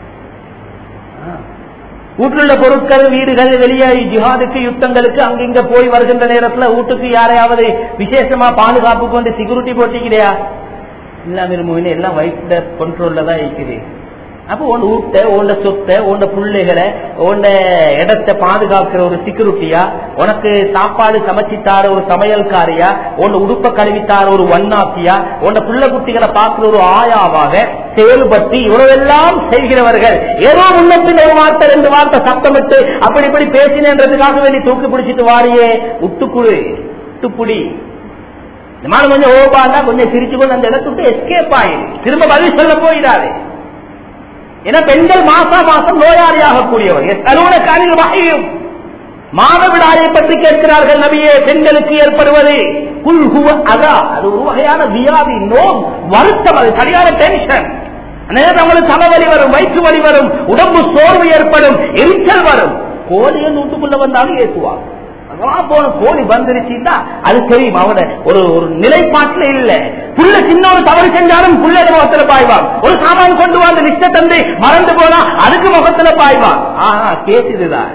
வீட்டுள்ள பொருட்கள் வீடுகள் வெளியாகி ஜிஹாதுக்கு யுத்தங்களுக்கு அங்கிங்க போய் வருகின்ற நேரத்துல வீட்டுக்கு யாரையாவது விசேஷமா பாதுகாப்பு கொண்டு செக்யூரிட்டி போட்டிக்கிறியா இல்லாம இருமுவின எல்லாம் வைஃப்ட கண்ட்ரோல்ல தான் இருக்குது அப்போ உன் வீட்டை உண்ட சொத்தை உண்ட பிள்ளைகளை உண்ட இடத்தை பாதுகாக்கிற ஒரு செக்யூரிட்டியா உனக்கு சாப்பாடு சமைச்சித்தார ஒரு சமையல்காரியா உன் உடுப்ப கழுவித்தார ஒரு வண்ணாத்தியா உன் பிள்ளை குட்டிகளை பார்க்கிற ஒரு ஆயாவாக செயல்பட்டு இவ்வளவெல்லாம் செய்கிறவர்கள் ஏதோ முன்னப்பின் ஒரு வார்த்தை ரெண்டு வார்த்தை சத்தமிட்டு அப்படி இப்படி பேசினன்றதுக்காக வேண்டி தூக்கி பிடிச்சிட்டு வாரியே உட்டுக்குழு உட்டுப்புடி இந்த மாதிரி கொஞ்சம் ஓபாண்டா கொஞ்சம் சிரிச்சு கொண்டு அந்த இடத்துக்கு எஸ்கேப் ஆகி திரும்ப பதில் சொல்ல போயிடாது ஏன்னா பெண்கள் மாசா மாசம் நோயாளியாக கூடியவர் அலுவலக வகையும் மாதவிடாயை பற்றி கேட்கிறார்கள் நபியே பெண்களுக்கு ஏற்படுவது குல்குவ அதா அது ஒரு வகையான வியாதி நோம் வருத்தம் அது சரியான டென்ஷன் நேரம் அவங்களுக்கு தலைவலி வரும் வயிற்று வலி வரும் உடம்பு சோர்வு ஏற்படும் எரிச்சல் வரும் கோழியை நூட்டுக்குள்ள வந்தாலும் ஏற்றுவாங்க போன கோழி வந்துருச்சுன்னா அது தெரியும் அவன ஒரு ஒரு நிலைப்பாட்டுல இல்ல புள்ள சின்ன ஒரு தவறு செஞ்சாலும் புள்ள முகத்துல பாய்வான் ஒரு சாமான் கொண்டு வந்து லிஸ்ட தந்து மறந்து போனா அதுக்கு முகத்துல பாய்வான் ஆஹா கேஸ் இதுதான்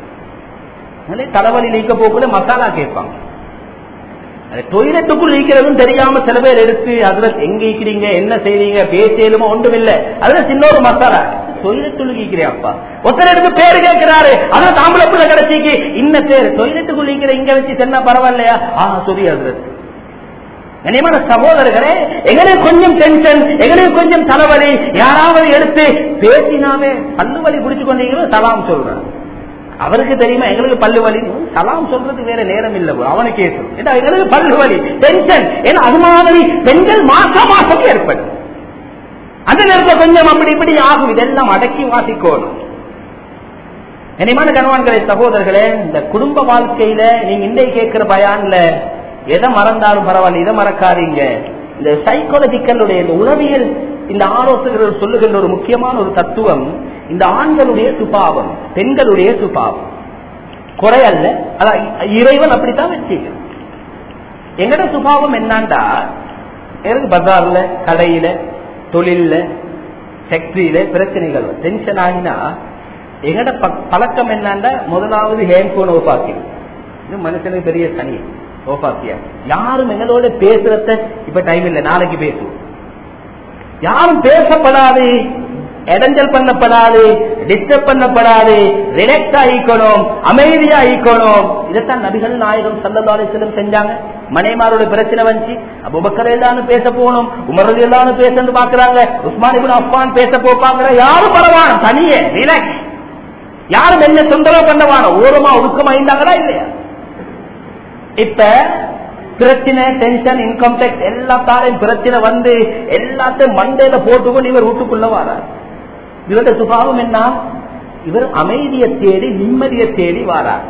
தலைவலி நீக்க போக்குள்ள மசாலா கேட்பாங்க டொய்லெட்டுக்குள் நீக்கிறதும் தெரியாம சில பேர் எடுத்து அதுல எங்க ஈக்கிறீங்க என்ன செய்றீங்க பேசியலுமோ ஒன்றும் இல்ல அதுல சின்ன ஒரு மசாலா டொய்லெட்டுள் ஈக்கிறியாப்பா ஒருத்தர் எடுத்து பேரு கேட்கிறாரு அதான் தாம்பளப்புல கிடைச்சிக்கு இன்ன பேர் டொய்லெட்டுக்குள் ஈக்கிற இங்க வச்சு சென்னா பரவாயில்லையா ஆஹ் சொல்லி அது கனியமான சகோதரர்களே எங்களுக்கு கொஞ்சம் டென்ஷன் எங்களுக்கு கொஞ்சம் தலைவலி யாராவது எடுத்து பேசினாவே பல்லு வலி பிடிச்சு கொண்டீங்களோ சலாம் சொல்றேன் அவருக்கு தெரியுமா எங்களுக்கு பல்லு வலி சலாம் சொல்றது வேற நேரம் இல்ல அவனுக்கே சொல்லும் ஏன்னா எங்களுக்கு பல்லு வலி டென்ஷன் ஏன்னா அது மாதிரி பெண்கள் மாசம் மாசம் ஏற்படும் அந்த நேரத்தில் கொஞ்சம் அப்படி இப்படி ஆகும் இதெல்லாம் அடக்கி வாசிக்கணும் இனிமான கணவான்களே சகோதரர்களே இந்த குடும்ப வாழ்க்கையில நீங்க இன்றைக்கு கேட்கிற பயான்ல எதை மறந்தாலும் பரவாயில்ல இதை மறக்காதீங்க இந்த சைக்காலஜிக்கலுடைய இந்த உளவியல் இந்த ஆலோசகர்கள் சொல்லுகின்ற ஒரு முக்கியமான ஒரு தத்துவம் இந்த ஆண்களுடைய சுபாவம் பெண்களுடைய சுபாவம் குறை அல்ல அதான் இறைவன் அப்படித்தான் வச்சுக்கணும் எங்கட சுபாவம் என்னான்டா எனக்கு பஜார்ல கடையில தொழில ஃபேக்டரியில பிரச்சனைகள் டென்ஷன் ஆகினா எங்கட பழக்கம் என்னன்னா முதலாவது ஹேண்ட்போன் ஓஃப் ஆக்கிடும் இது மனுஷனுக்கு பெரிய தனி ஓஃப் ஆக்கியா யாரும் எங்களோட பேசுறத இப்ப டைம் இல்லை நாளைக்கு பேசுவோம் யாரும் பேசப்படாது இடைஞ்சல் பண்ணப்படாது டிஸ்டர்ப் பண்ணப்படாது ரிலாக்ஸ் ஆகிக்கணும் அமைதியா ஆகிக்கணும் இதைத்தான் நபிகள் நாயகம் சல்லதாலேசலம் செஞ்சாங்க மனைமாரோட பிரச்சனை வந்துச்சு அப்போ பக்கர் எல்லாரும் பேச போகணும் உமரது எல்லாரும் பேசன்னு பாக்குறாங்க உஸ்மான் இபின் அஃபான் பேச போப்பாங்க யாரும் பரவான தனியே ரிலாக்ஸ் யாரும் என்ன தொந்தரவு பண்ணவான ஓரமா ஒதுக்கமா இருந்தாங்களா இல்லையா இப்ப பிரச்சனை டென்ஷன் இன்கம் டேக்ஸ் எல்லாத்தாலையும் பிரச்சனை வந்து எல்லாத்தையும் மண்டையில போட்டுக்கொண்டு இவர் வீட்டுக்குள்ள வரார் இவருடைய சுபாவம் என்ன இவர் அமைதியை தேடி நிம்மதியை தேடி வாரார்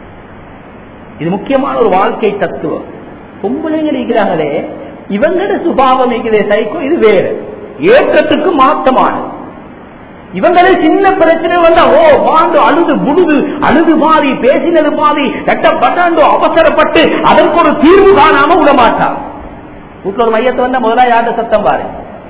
இது முக்கியமான ஒரு வாழ்க்கை தத்துவம் பொம்பளைங்க இருக்கிறாங்களே இவங்களோட சுபாவம் இருக்கிற சைக்கோ இது வேறு ஏற்றத்துக்கு மாற்றமான இவங்களே சின்ன பிரச்சனை வந்தா ஓ வாண்டு அழுது புழுது அழுது மாறி பேசினது மாறி கட்ட பட்டாண்டோ அவசரப்பட்டு அதற்கு ஒரு தீர்வு காணாம விடமாட்டான் வீட்டுல ஒரு மையத்தை வந்தா முதல்ல யார்கிட்ட சத்தம் பாரு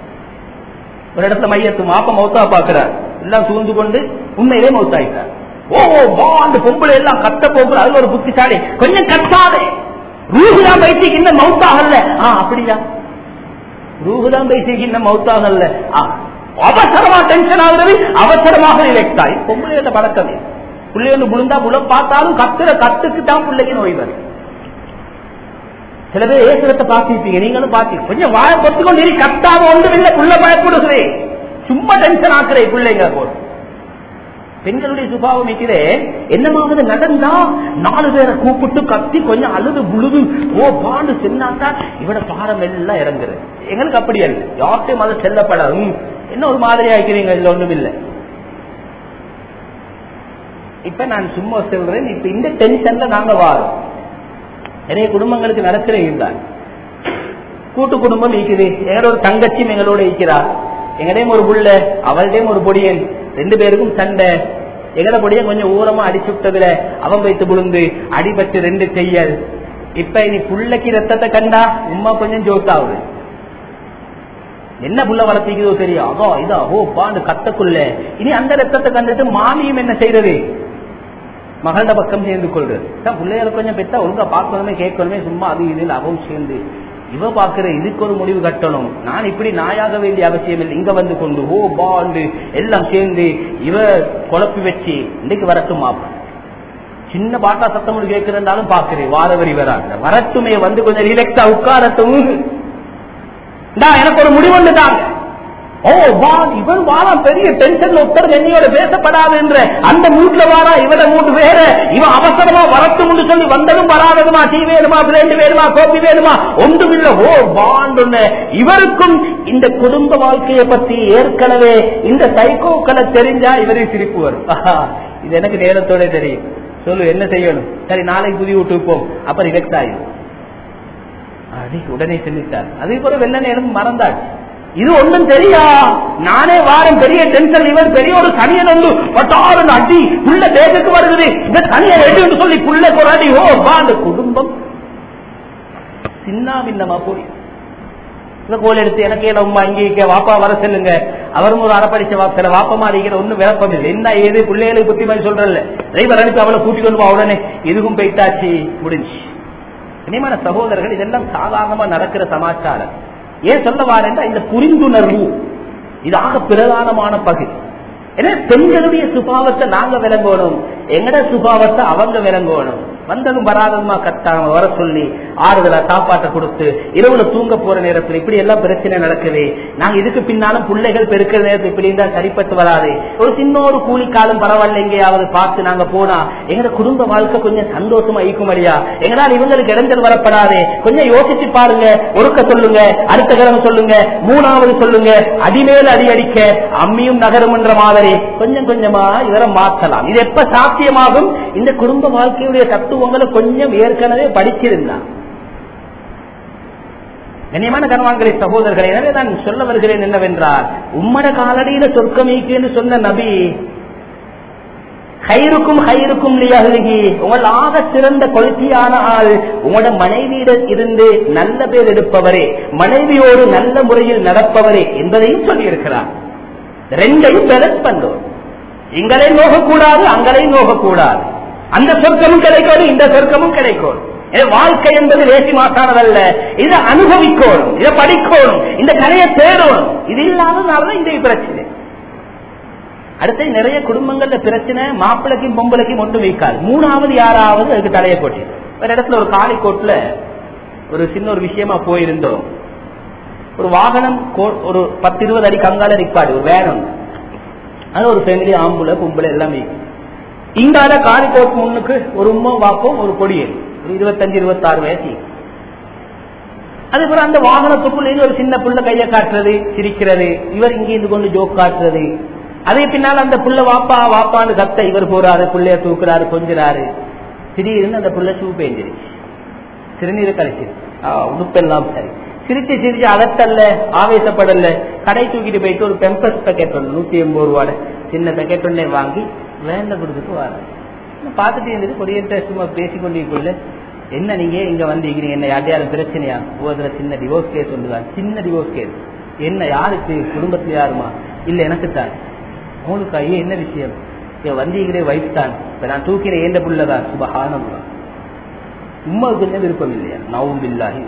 ஒரு இடத்துல மையத்து மாப்ப மௌத்தா பாக்குறார் எல்லாம் சூழ்ந்து கொண்டு உண்மையிலே மௌத்தாயிட்டார் ஓ ஓ வாண்டு பொம்பளை எல்லாம் கத்த போகுது அதுல ஒரு புத்திசாலி கொஞ்சம் கத்தாதே ரூகுதான் பைத்திக்கு இன்னும் மௌத்தாகல ஆ அப்படியா ரூகுதான் பைத்திக்கு இன்னும் மௌத்தாகல ஆ அவசரமா டென்ஷன் ஆகுறது அவசரமாக ரிலாக்ஸ் ஆகி பொம்பளையோட பழக்கமே பிள்ளை வந்து முழுந்தா முழ பார்த்தாலும் கத்துற கத்துக்கு தான் பிள்ளைக்கு நோய் வரும் சில பேர் ஏசுரத்தை பார்த்திருப்பீங்க நீங்களும் பார்த்து கொஞ்சம் வாய பொத்துக்கொண்டு இரு கத்தாத ஒன்றும் இல்லை புள்ள பயப்படுகிறே சும்மா டென்ஷன் ஆக்குறே பிள்ளைங்க போல் பெண்களுடைய சுபாவம் இருக்கிறே என்னமாவது நடந்தா நாலு பேரை கூப்பிட்டு கத்தி கொஞ்சம் அழுது புழுது ஓ பாண்டு சென்னாத்தா இவட பாரம் எல்லாம் இறங்குறது எங்களுக்கு அப்படி அல்ல யார்ட்டையும் அதை செல்லப்படாது என்ன ஒரு மாதிரி ஆக்கிறீங்க இதுல ஒண்ணும் இல்லை இப்ப நான் சும்மா சொல்றேன் இப்ப இந்த டென்ஷன்ல நாங்க வாரோம் நிறைய குடும்பங்களுக்கு நடக்கிற இதுதான் கூட்டு குடும்பம் இருக்குது எங்களோட ஒரு தங்கச்சியும் எங்களோட இருக்கிறார் எங்கடையும் ஒரு புள்ள அவள்டையும் ஒரு பொடியன் ரெண்டு பேருக்கும் சண்டை எங்கட பொடியன் கொஞ்சம் ஊரமா அடிச்சு விட்டதுல அவன் வைத்து விழுந்து அடிபட்டு ரெண்டு செய்யல் இப்ப இனி புள்ளைக்கு ரத்தத்தை கண்டா உமா கொஞ்சம் ஜோத்தாவுது என்ன புள்ள வளர்த்திக்குதோ தெரியும் அதோ இதா ஓ பாண்டு கத்தக்குள்ள இனி அந்த ரத்தத்தை கண்டுட்டு மாமியும் என்ன செய்யறது மகள பக்கம் சேர்ந்து கொள்றது பிள்ளைகளை கொஞ்சம் பெற்றா ஒழுங்கா பார்க்கணுமே கேட்கணுமே சும்மா அது இது அவவும் சேர்ந்து இவ பாக்குற இதுக்கு ஒரு முடிவு கட்டணும் நான் இப்படி நாயாக வேண்டிய அவசியம் இல்லை இங்க வந்து கொண்டு ஓ பாண்டு எல்லாம் சேர்ந்து இவ குழப்பி வச்சு இன்னைக்கு வரட்டும் மாப்ப சின்ன பாட்டா சத்தம் கேட்கிறதாலும் பாக்குறேன் வாரவரி வராங்க வரட்டுமே வந்து கொஞ்சம் ரிலாக்ஸா உட்காரட்டும் எனக்கு ஒரு முடிவு ஒன்றுதாங்க ஓ வா இவன் வாரம் பெரிய டென்ஷன்ல உத்தர் என்னையோட பேசப்படாது என்ற அந்த மூட்ல வாரா இவட மூட்டு வேற இவன் அவசரமா வரட்டும் சொல்லி வந்ததும் வராததுமா டீ வேணுமா பிரெண்ட் வேணுமா கோப்பி வேணுமா ஒன்றும் இல்ல ஓ பாண்டு இவருக்கும் இந்த குடும்ப வாழ்க்கையை பத்தி ஏற்கனவே இந்த சைக்கோக்களை தெரிஞ்சா இவரே சிரிப்பு வரும் இது எனக்கு நேரத்தோட தெரியும் சொல்லு என்ன செய்யணும் சரி நாளைக்கு புதிய விட்டு போம் அப்ப ரிலெக்ட் ஆயிடும் அடி உடனே சிந்தித்தார் அதே போல வெள்ள நேரம் மறந்தாச்சு இது ஒன்றும் தெரியா நானே வாரம் பெரிய டென்ஷன் இவர் பெரிய ஒரு சனியன் வந்து பட்டாறு அடி புள்ள தேகத்துக்கு வருகிறது இந்த சனியை எடுன்னு சொல்லி புள்ள கொராடி ஓ வா அந்த குடும்பம் சின்ன பின்னமா போய் இந்த கோல் எடுத்து எனக்கு ஏதோ உமா இங்கே வாப்பா வர செல்லுங்க அவரும் ஒரு அறப்படிச்ச வாப்பில வாப்பமா அடிக்கிற ஒன்னும் விளப்பம் இல்லை என்ன ஏது பிள்ளைகளுக்கு புத்தி மாதிரி சொல்றல டிரைவர் அனுப்பி அவளை கூட்டிக் கொண்டு உடனே இதுவும் போயிட்டாச்சு முடிஞ்சு இனிமான சகோதரர்கள் இதெல்லாம் சாதாரணமா நடக்கிற சமாச்சாரம் ஏன் சொல்ல வாரேன்னா இந்த புரிந்துணர்வு இதாக பிரதானமான பகுதி ஏன்னா பெண்களுடைய சுபாவத்தை நாங்க விளங்கணும் எங்கட சுபாவத்தை அவங்க விளங்கணும் வந்ததும் வராததுமா கட்டாம வர சொல்லி ஆறுதலா சாப்பாட்டை கொடுத்து இரவுல தூங்க போற நேரத்தில் இப்படி எல்லாம் பிரச்சனை நடக்குது நாங்க இதுக்கு பின்னாலும் பிள்ளைகள் பெருக்கிற நேரத்தில் இப்படி இருந்தா சரிப்பட்டு வராது ஒரு சின்ன ஒரு கூலிக்காலம் பரவாயில்ல எங்கேயாவது பார்த்து நாங்க போனா எங்க குடும்ப வாழ்க்கை கொஞ்சம் சந்தோஷமா ஈக்குமடியா எங்களால் இவங்களுக்கு இடைஞ்சல் வரப்படாது கொஞ்சம் யோசிச்சு பாருங்க ஒருக்க சொல்லுங்க அடுத்த கிழமை சொல்லுங்க மூணாவது சொல்லுங்க அடிமேல் அடி அடிக்க அம்மியும் நகரும் என்ற மாதிரி கொஞ்சம் கொஞ்சமா இதரை மாற்றலாம் இது எப்ப சாத்தியமாகும் இந்த குடும்ப வாழ்க்கையுடைய தத்துவங்களை கொஞ்சம் ஏற்கனவே படிச்சிருந்தான் கண்ணியமான கனவான்களை சகோதரர்களை எனவே நான் சொல்ல வருகிறேன் என்னவென்றால் உம்மட காலடியில சொர்க்கம் என்று சொன்ன நபி ஹைருக்கும் ஹைருக்கும் லியஹ்லிஹி உங்கள் ஆக சிறந்த கொள்கையான ஆள் உங்களோட மனைவியிடம் இருந்து நல்ல பேர் எடுப்பவரே மனைவியோடு நல்ல முறையில் நடப்பவரே என்பதையும் சொல்லியிருக்கிறார் ரெண்டையும் பேலன்ஸ் பண்றோம் இங்களை நோகக்கூடாது அங்களையும் நோகக்கூடாது அந்த சொர்க்கமும் கிடைக்கணும் இந்த சொர்க்கமும் கிடைக்கும் வாழ்க்கை என்பது லேசி மாசானதல்ல இதை அனுபவிக்கணும் இதை படிக்கணும் இந்த கலையை தேடணும் இது இல்லாததுனாலதான் இந்த பிரச்சனை அடுத்து நிறைய குடும்பங்கள்ல பிரச்சனை மாப்பிளைக்கும் பொம்பளைக்கும் ஒன்று வைக்காது மூணாவது யாராவது அதுக்கு தடைய போட்டி ஒரு இடத்துல ஒரு காலிக்கோட்டுல ஒரு சின்ன ஒரு விஷயமா போயிருந்தோம் ஒரு வாகனம் ஒரு பத்து இருபது அடி கங்கால நிற்பாடு ஒரு வேனம் அது ஒரு ஃபேமிலி ஆம்புல பொம்பளை எல்லாமே இங்கால காரிக்கோட் முன்னுக்கு ஒரு உம்மா வாப்போம் ஒரு கொடியல் ஒரு இருபத்தஞ்சு இருபத்தாறு வயசு அதுக்கப்புறம் அந்த வாகனத்துக்குள்ள ஒரு சின்ன புள்ள கைய காட்டுறது சிரிக்கிறது இவர் இங்கே இருந்து கொண்டு ஜோக் காட்டுறது அதே பின்னால் அந்த புள்ள வாப்பா வாப்பான்னு கத்த இவர் போறாரு புள்ளைய தூக்குறாரு கொஞ்சிறாரு திடீர்னு அந்த புள்ள சூ பேஞ்சிருச்சு சிறுநீரை கழிச்சு உடுப்பெல்லாம் சரி சிரிச்சு சிரிச்சு அதட்டல்ல ஆவேசப்படல கடை தூக்கிட்டு போயிட்டு ஒரு பெம்பஸ் பேக்கெட் ஒன்று நூத்தி எண்பது ரூபாட சின்ன பேக்கெட் ஒன்னே வாங்கி வேண்ட கொடுத்துட்டு வர பார்த்துட்டு இருந்துட்டு கொடியேற்ற சும்மா பேசிக்கொண்டிருக்குள்ள என்ன நீங்க இங்க வந்திருக்கிறீங்க என்ன யாரையாவது பிரச்சனையா ஒவ்வொரு சின்ன டிவோர்ஸ் கேஸ் ஒன்றுதான் சின்ன டிவோர்ஸ் கேஸ் என்ன யாருக்கு குடும்பத்துல யாருமா இல்ல எனக்கு தான் உங்களுக்கு ஐயா என்ன விஷயம் வந்தீங்களே வைஃப் தான் இப்ப நான் தூக்கிற ஏந்த புள்ளதான் சுபஹானம் உமாவுக்கு கொஞ்சம் விருப்பம் இல்லையா நவும் இல்லாஹி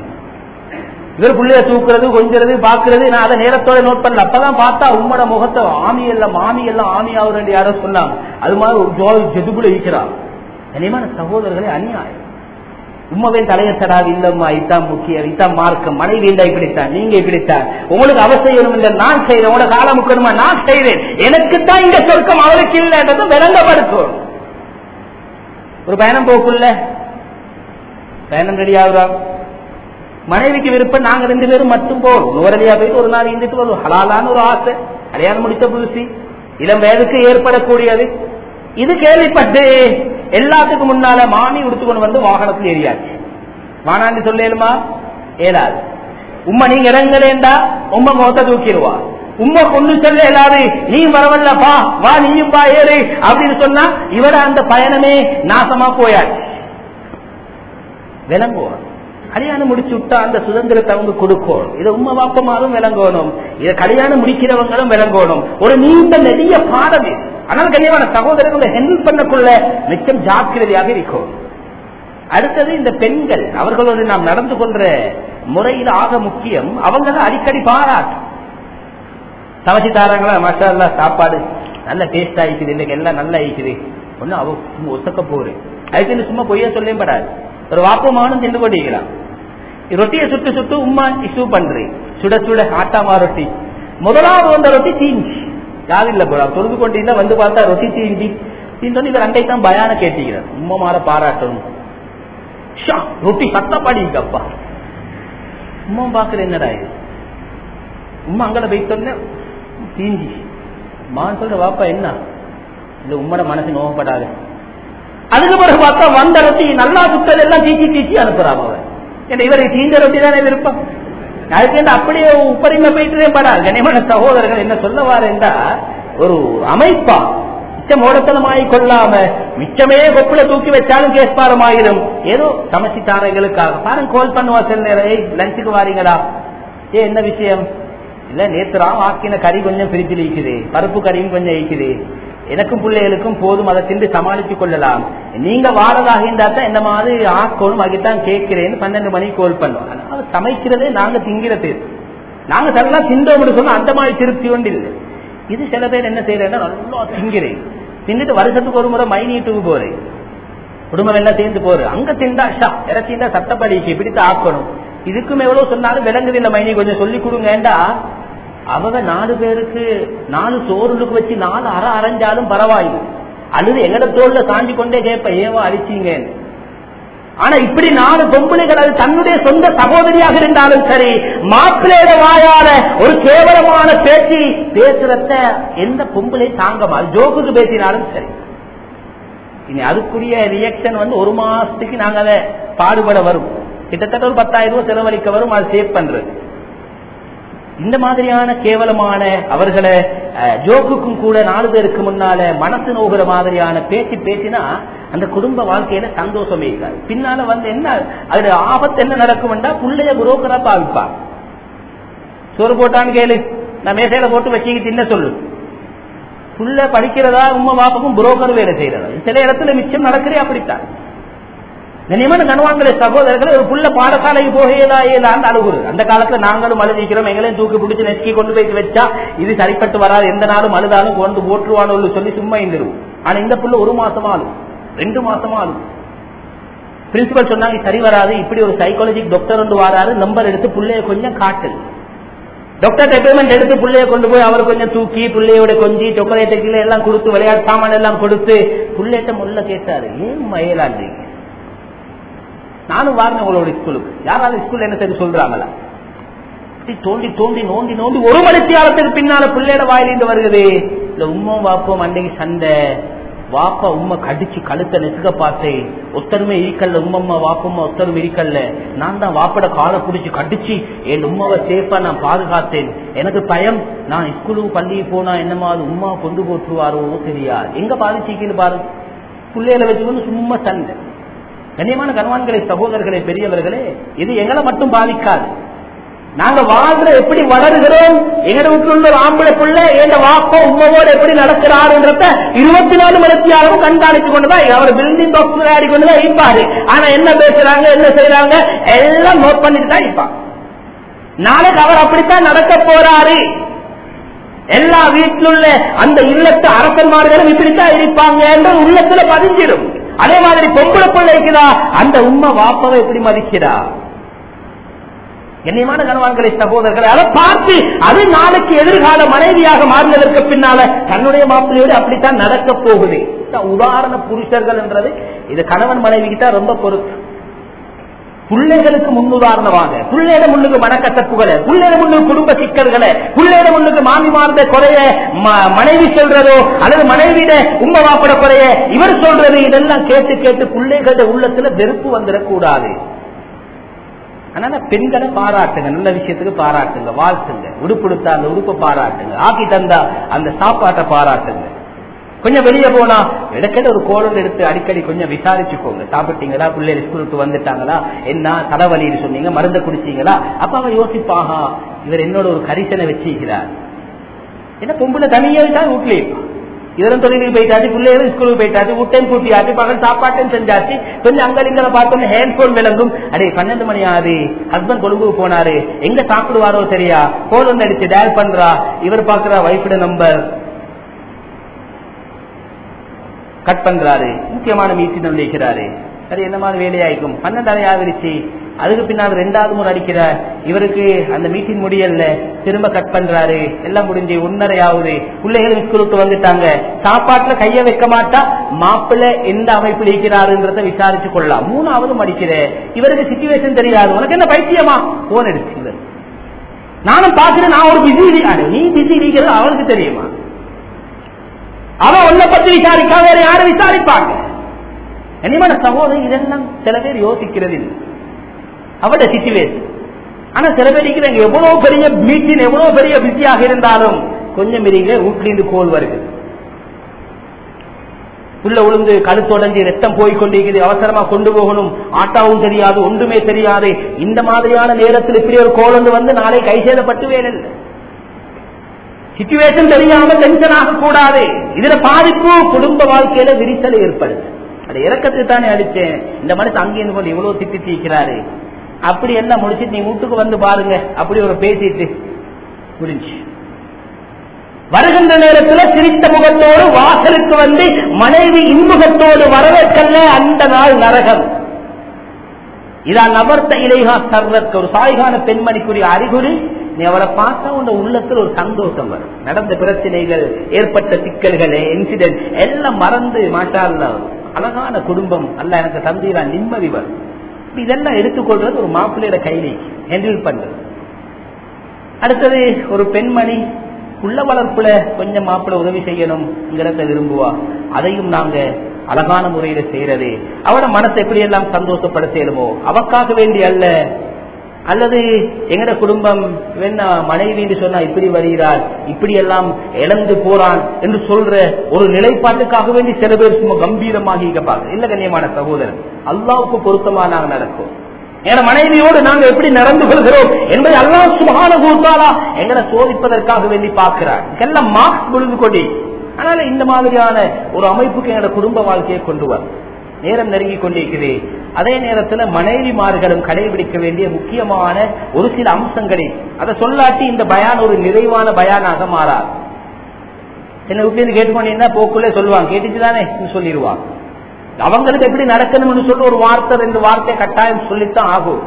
இவர் புள்ளைய தூக்குறது கொஞ்சிறது பாக்குறது நான் அதை நேரத்தோட நோட் பண்ணல அப்பதான் பார்த்தா உம்மோட முகத்தை ஆமி எல்லாம் மாமி எல்லாம் ஆமி ஆகுறேன் யாரோ சொன்னாங்க அது மாதிரி ஒரு ஜோ ஜெதுகுல இருக்கிறான் கனிமான சகோதரர்களே அநியாயம் உண்மைவே தலையத்தடாது இல்லம்மா இதான் முக்கியம் இதான் மார்க்கம் மனைவி இல்ல இப்படித்தான் நீங்க இப்படித்தான் உங்களுக்கு அவசியம் இல்லை நான் செய்யறேன் உங்களோட காலம் முக்கணுமா நான் செய்யறேன் எனக்கு தான் இங்க சொர்க்கம் அவளுக்கு இல்லைன்றது விளங்கப்படுத்தும் ஒரு பயணம் போக்குள்ள பயணம் ரெடி ஆகுறோம் மனைவிக்கு விருப்பம் நாங்க ரெண்டு பேரும் மட்டும் போறோம் நூறலியா போயிட்டு ஒரு நாள் இருந்துட்டு வரும் ஹலாலான ஒரு ஆசை கல்யாணம் முடித்த புதுசி இளம் வயதுக்கு ஏற்படக்கூடியது இது கேள்விப்பட்டு எல்லாத்துக்கும் முன்னால மாமி உடுத்துக்கொண்டு வந்து வாகனத்தில் ஏறியாச்சு வானாண்டி சொல்லேலுமா ஏலாது உம்மா நீங்க இறங்கலேண்டா உம்ம முகத்தை தூக்கிடுவா உம்மா கொண்டு சொல்ல இயலாது நீ வரவல்லப்பா வா நீயும் பா ஏறு அப்படின்னு சொன்னா இவர அந்த பயணமே நாசமா போயாச்சு விளங்குவோம் கல்யாணம் முடிச்சு விட்டா அந்த சுதந்திரத்தை அவங்க கொடுக்கணும் இதை உண்மை வாப்பமாரும் விளங்கணும் இதை கல்யாணம் முடிக்கிறவங்களும் விளங்கணும் ஒரு நீண்ட நெடிய பாடம் இது ஆனால் கல்யாண சகோதரர்களை ஹெண்டில் பண்ணக்குள்ள மிச்சம் ஜாக்கிரதையாக இருக்கும் அடுத்தது இந்த பெண்கள் அவர்களோடு நாம் நடந்து கொண்ட முறையில் ஆக முக்கியம் அவங்கள அடிக்கடி பாராட்டு சமைச்சு தாராங்களா மசாலா சாப்பாடு நல்ல டேஸ்ட் ஆயிக்குது இன்னைக்கு எல்லாம் நல்லா ஆயிக்குது ஒன்னும் அவ சும்மா ஒத்துக்க போரு அதுக்கு சும்மா பொய்ய சொல்லியும் படாது ஒரு வாப்பமானும் திண்டு கொண்டிருக்கிறான் ரொட்டியை சுட்டு சுட்டு உமா இஷ்யூ பண்றேன் சுட சுட ஆட்டாமா ரொட்டி முதலாவது வந்த ரொட்டி தீஞ்சி யாரும் இல்ல போறா தொழுது கொண்டிருந்தா வந்து பார்த்தா ரொட்டி தீஞ்சி தீந்தோன்னு இவர் அங்கை தான் பயான கேட்டுக்கிறார் உம்மா மாற பாராட்டணும் ஷா, ரொட்டி சத்தப்பாடிக்கப்பா உம்மா பாக்குற என்னடா இது உம்மா அங்கட போய் சொன்ன தீஞ்சி மான் சொல்ற வாப்பா என்ன இல்ல உம்மட மனசு நோகப்படாது அதுக்கு பிறகு பார்த்தா வந்த ரொட்டி நல்லா சுத்தல் எல்லாம் தீச்சி தீச்சி அனுப்புறான் அவன் ஏன்னா இவருக்கு தீஞ்ச ரொட்டி தானே விருப்பம் அதுக்கு என்ன அப்படியே உப்பரிமை போயிட்டு படாது கனிமன சகோதரர்கள் என்ன சொல்ல வாரேன்டா ஒரு அமைப்பா மிச்சம் ஓடத்தனமாய் கொள்ளாம மிச்சமே கொப்புல தூக்கி வச்சாலும் கேஸ் பாரமாயிரும் ஏதோ சமைச்சு தாரைகளுக்காக பாருங்க கோல் பண்ணுவா சில நேரம் ஏய் லஞ்சுக்கு வாரீங்களா ஏ என்ன விஷயம் இல்ல நேத்துரா ஆக்கின கறி கொஞ்சம் பிரிச்சு இருக்குது பருப்பு கறியும் கொஞ்சம் இருக்குது எனக்கும் பிள்ளைகளுக்கும் போதும் அதை தின்று சமாளித்துக் கொள்ளலாம் நீங்க வாரதாக இருந்தா தான் இந்த மாதிரி ஆக்கணும் அதுதான் கேட்கிறேன்னு பன்னெண்டு மணிக்கு கோல் பண்ணோம் அதனால சமைக்கிறதே நாங்க திங்கிறது நாங்க சடலாம் திண்டோம்னு சொன்னா அந்த மாதிரி திருப்தி ஒன்று இல்லை இது சில பேர் என்ன செய்யறேன்னா நல்லா திங்கிறேன் தின்னுட்டு வருஷத்துக்கு ஒரு முறை மைனீட்டுக்கு போறேன் குடும்பம் எல்லாம் சேர்ந்து போரு அங்க திண்டா ஷா இறச்சிந்தா சட்டப்படிக்கு இப்படித்தான் ஆக்கணும் இதுக்கும் எவ்வளவு சொன்னாலும் விளங்குது இந்த மைனி கொஞ்சம் சொல்லி கொடுங்கண்டா அவங்க நாலு பேருக்கு நாலு சோறுக்கு வச்சு நாலு அரை அரைஞ்சாலும் பரவாயில்லை அல்லது எங்கட தோல்ல சாஞ்சி கொண்டே கேட்ப ஏவா அரிச்சீங்கன்னு ஆனா இப்படி நாலு பொம்பளைகள் அது தன்னுடைய சொந்த சகோதரியாக இருந்தாலும் சரி மாப்பிள்ளையோட வாயால ஒரு கேவலமான பேச்சு பேசுறத எந்த பொம்பளை தாங்கமா ஜோக்குக்கு பேசினாலும் சரி இனி அதுக்குரிய ரியாக்ஷன் வந்து ஒரு மாசத்துக்கு நாங்க அதை பாடுபட வரும் கிட்டத்தட்ட ஒரு பத்தாயிரம் ரூபாய் செலவழிக்க வரும் அது சேவ் பண்றது இந்த மாதிரியான கேவலமான அவர்களை ஜோக்குக்கும் கூட நாலு பேருக்கு முன்னால மனசு நோகிற மாதிரியான பேச்சு பேசினா அந்த குடும்ப வாழ்க்கையில சந்தோஷமே இருக்காது பின்னால வந்து என்ன அது ஆபத்து என்ன நடக்கும்டா புள்ளைய புரோக்கரா பாவிப்பான் சோறு போட்டான்னு கேளு நான் மேசையில போட்டு வச்சுக்கிட்டு என்ன சொல்லு புள்ள படிக்கிறதா உண்மை பாப்புக்கும் புரோக்கர் வேலை செய்யறதா சில இடத்துல மிச்சம் நடக்கிறே அப்படித்தான் கண்ணியமான கனவாங்களே சகோதரர்கள் ஒரு புள்ள பாடசாலைக்கு போகலா ஏதான்னு அழுகுறது அந்த காலத்துல நாங்களும் அழுதிக்கிறோம் எங்களையும் தூக்கி பிடிச்சி நெச்சுக்கி கொண்டு போய் வச்சா இது சரிப்பட்டு வராது எந்த நாளும் அழுதாலும் கொண்டு போட்டுருவானு சொல்லி சும்மா இருந்துரும் ஆனா இந்த புள்ள ஒரு மாசமா ஆளும் ரெண்டு மாசமா ஆளும் பிரின்சிபல் சொன்னாங்க சரி வராது இப்படி ஒரு சைக்காலஜிக் டாக்டர் வந்து வராரு நம்பர் எடுத்து புள்ளைய கொஞ்சம் காட்டு டாக்டர் அப்பாயின்மெண்ட் எடுத்து பிள்ளைய கொண்டு போய் அவர் கொஞ்சம் தூக்கி பிள்ளையோட கொஞ்சி சாக்லேட் கீழே எல்லாம் கொடுத்து விளையாட்டு சாமான் எல்லாம் கொடுத்து பிள்ளைகிட்ட முள்ள கேட்டாரு ஏன் மயலான்றீங்க நானும் வாரினேன் உங்களோட ஸ்கூலுக்கு யாராவது ஸ்கூல்ல என்ன சரி சொல்றாங்களா தோண்டி தோண்டி நோண்டி நோண்டி ஒரு மணித்தியாலத்துக்கு பின்னால பிள்ளையோட வாயிலிருந்து வருகிறது இல்ல உம்மும் வாப்போம் அன்னைக்கு சண்டை வாப்பா உண்மை கடிச்சு கழுத்தை நெசுக்க பார்த்தேன் ஒத்தருமே இருக்கல்ல உம்மம்மா வாப்பம்மா ஒத்தரும் இருக்கல்ல நான் தான் வாப்பட காலை பிடிச்சி கடிச்சு என் உமாவை சேஃபா நான் பாதுகாத்தேன் எனக்கு பயம் நான் ஸ்கூலுக்கு பள்ளிக்கு போனா என்னமா அது உமா கொண்டு போட்டுருவாரோ தெரியா எங்க பாதிச்சிக்கின்னு பாரு பிள்ளைகளை வச்சுக்கொண்டு சும்மா சண்டை கண்ணியமான கணவான்களை சகோதரர்களே பெரியவர்களே இது எங்களை மட்டும் பாதிக்காது நாங்க வாழ்ற எப்படி வளருகிறோம் எங்கட வீட்டுல உள்ள ஒரு ஆம்பளை பிள்ளை எங்க வாப்பா உம்மவோட எப்படி நடக்கிறாருன்றத இருபத்தி நாலு மணித்தியாலும் கண்காணித்து கொண்டுதான் அவர் பில்டிங் பாக்ஸ் விளையாடி கொண்டுதான் இருப்பாரு ஆனா என்ன பேசுறாங்க என்ன செய்யறாங்க எல்லாம் நோட் பண்ணிட்டு தான் இருப்பான் நாளைக்கு அவர் அப்படித்தான் நடக்க போறாரு எல்லா வீட்டில் உள்ள அந்த இல்லத்து அரசன்மார்களும் இப்படித்தான் இருப்பாங்க என்று உள்ளத்துல பதிஞ்சிடும் அதே மாதிரி பொம்பளை பிள்ளை இருக்குதா அந்த உண்மை வாப்பவை எப்படி மதிக்கிறா கண்ணியமான கணவான்களை சகோதரர்களை அதை பார்த்து அது நாளைக்கு எதிர்கால மனைவியாக மாறினதற்கு பின்னால தன்னுடைய மாப்பிள்ளையோடு அப்படித்தான் நடக்க போகுது உதாரண புருஷர்கள் என்றது இது கணவன் மனைவிக்கு தான் ரொம்ப பொறுப்பு பிள்ளைகளுக்கு முன்னுதாரணமாக பிள்ளையிட முன்னுக்கு மனக்கசப்புகளை பிள்ளையிட முன்னுக்கு குடும்ப சிக்கல்களை பிள்ளையிட முன்னுக்கு மாமி மார்ந்த குறைய மனைவி சொல்றதோ அல்லது மனைவியிட உண்மை வாப்பட குறைய இவர் சொல்றது இதெல்லாம் கேட்டு கேட்டு பிள்ளைகளோட உள்ளத்துல வெறுப்பு வந்துடக்கூடாது அதனால பெண்களை பாராட்டுங்க நல்ல விஷயத்துக்கு பாராட்டுங்க வாழ்த்துங்க உடுப்பு எடுத்தா அந்த உடுப்பை பாராட்டுங்க ஆக்கி தந்தா அந்த சாப்பாட்டை பாராட்டுங்க கொஞ்சம் வெளியே போனா இடத்துல ஒரு கோலம் எடுத்து அடிக்கடி கொஞ்சம் விசாரிச்சுக்கோங்க சாப்பிட்டீங்களா பிள்ளைகள் ஸ்கூலுக்கு வந்துட்டாங்களா என்ன தலைவலின்னு சொன்னீங்க மருந்தை குடிச்சீங்களா அப்ப அவன் யோசிப்பாகா இவர் என்னோட ஒரு கரிசனை வச்சிருக்கிறார் என்ன பொம்பளை தனியா தான் வீட்லயே இதெல்லாம் தொழிலுக்கு போயிட்டாச்சு பிள்ளைகளும் ஸ்கூலுக்கு போயிட்டாச்சு வீட்டையும் கூட்டியாச்சு பகல் சாப்பாட்டையும் செஞ்சாச்சு கொஞ்சம் அங்கலிங்களை பார்த்தோம்னா ஹேண்ட்போன் விளங்கும் அடே பன்னெண்டு மணி ஆறு ஹஸ்பண்ட் கொழும்புக்கு போனாரு எங்க சாப்பிடுவாரோ சரியா போன் வந்து அடிச்சு டயல் பண்றா இவர் பாக்குறா வைஃபோட நம்பர் கட் பண்றாரு முக்கியமான மீட்டிங் வைக்கிறாரு சரி என்ன மாதிரி வேலையாயிருக்கும் பன்னெண்டரை ஆவிருச்சு அதுக்கு பின்னால் ரெண்டாவது முறை அடிக்கிறார் இவருக்கு அந்த மீட்டிங் முடியல திரும்ப கட் பண்றாரு எல்லாம் முடிஞ்சு ஒன்னரை ஆகுது பிள்ளைகள் ஸ்கூலுக்கு வந்துட்டாங்க சாப்பாட்டுல கைய வைக்க மாட்டா மாப்பிள்ளை எந்த அமைப்பில் இருக்கிறாருன்றத விசாரிச்சு கொள்ளலாம் மூணாவது மடிக்கிற இவருக்கு சிச்சுவேஷன் தெரியாது உனக்கு என்ன பைத்தியமா போன் எடுத்து இவர் நானும் பாக்குறேன் நான் ஒரு பிஸி நீ பிஸி இருக்கிறது அவனுக்கு தெரியுமா அவன் உன்னை பத்தி விசாரிக்காம வேற யாரும் விசாரிப்பாங்க கனிமன சகோதரி இதெல்லாம் சில பேர் யோசிக்கிறது இல்லை அவட சிச்சுவேஷன் ஆனா சில பேர் இருக்கிறாங்க எவ்வளவு பெரிய மீட்டிங் எவ்வளவு பெரிய பிஸியாக இருந்தாலும் கொஞ்சம் இருங்க வீட்டிலிருந்து கோல் வருது புள்ள உளுந்து கழுத்தொடஞ்சி ரத்தம் போய் கொண்டிருக்கிறது அவசரமா கொண்டு போகணும் ஆட்டாவும் தெரியாது ஒன்றுமே தெரியாது இந்த மாதிரியான நேரத்தில் இப்படி ஒரு கோல் வந்து வந்து நாளை கை சேதப்பட்டு வேலை இல்லை சிச்சுவேஷன் தெரியாம டென்ஷன் ஆகக்கூடாது இதுல பாதிப்பு குடும்ப வாழ்க்கையில விரிசல் ஏற்படுது அது இறக்கத்துக்கு தானே அடிச்சேன் இந்த மனுஷன் அங்கேருந்து கொண்டு இவ்வளவு திட்டி தீக்கிறாரு அப்படி எல்லாம் முடிச்சுட்டு நீ வீட்டுக்கு வந்து பாருங்க அப்படி ஒரு பேசிட்டு முடிஞ்சு வருகின்ற நேரத்தில் சிரித்த முகத்தோடு வாசலுக்கு வந்து மனைவி இன்முகத்தோடு வரவேற்கல்ல அந்த நாள் நரகம் இதான் நபர்த்த இலைகா சர்வற்கு ஒரு சாய்கான பெண்மணிக்குரிய அறிகுறி நீ அவரை பார்த்தா உன் உள்ளத்தில் ஒரு சந்தோஷம் வரும் நடந்த பிரச்சனைகள் ஏற்பட்ட சிக்கல்கள் இன்சிடென்ட் எல்லாம் மறந்து மாட்டாள் அழகான குடும்பம் அல்ல எனக்கு தந்தீரா நிம்மதி வரும் இதெல்லாம் எடுத்துக்கொள்றது ஒரு மாப்பிள்ளையோட கையிலே ஹேண்டில் பண்றது அடுத்தது ஒரு பெண்மணி உள்ள வளர்ப்புல கொஞ்சம் மாப்பிள்ள உதவி செய்யணும்ங்கிறத விரும்புவா அதையும் நாங்க அழகான முறையில செய்யறது அவட மனசை எப்படி எல்லாம் சந்தோஷப்படுத்தலுமோ அவக்காக வேண்டி அல்ல அல்லது எங்கட குடும்பம் வேணா மனைவி சொன்னா இப்படி வருகிறாள் இப்படி எல்லாம் இழந்து போறான் என்று சொல்ற ஒரு நிலைப்பாட்டுக்காக வேண்டி சில பேர் சும்மா கம்பீரமாக பார்க்க இல்ல கண்ணியமான சகோதரன் அல்லாவுக்கு பொருத்தமா நாங்க நடக்கும் என மனைவியோடு நாங்க எப்படி நடந்து கொள்கிறோம் என்பதை அல்லா சுகான கூட்டாளா எங்களை சோதிப்பதற்காக வேண்டி பார்க்கிறார் எல்லாம் மார்க்ஸ் விழுந்து கொண்டு அதனால இந்த மாதிரியான ஒரு அமைப்புக்கு எங்களோட குடும்ப வாழ்க்கையை கொண்டு வர நேரம் நெருங்கி கொண்டிருக்குது அதே நேரத்துல மனைவிமார்களும் கடைபிடிக்க வேண்டிய முக்கியமான ஒரு சில அம்சங்களை அதை சொல்லாட்டி இந்த பயான் ஒரு நிறைவான பயானாக மாறாது என்ன வீட்டுல கேட்டுக்கொண்டீங்கன்னா போக்குள்ளே சொல்லுவாங்க கேட்டுச்சுதானே சொல்லிடுவாங்க அவங்களுக்கு எப்படி நடக்கணும்னு சொல்லி ஒரு வார்த்தை ரெண்டு வார்த்தை கட்டாயம் சொல்லித்தான் ஆகும்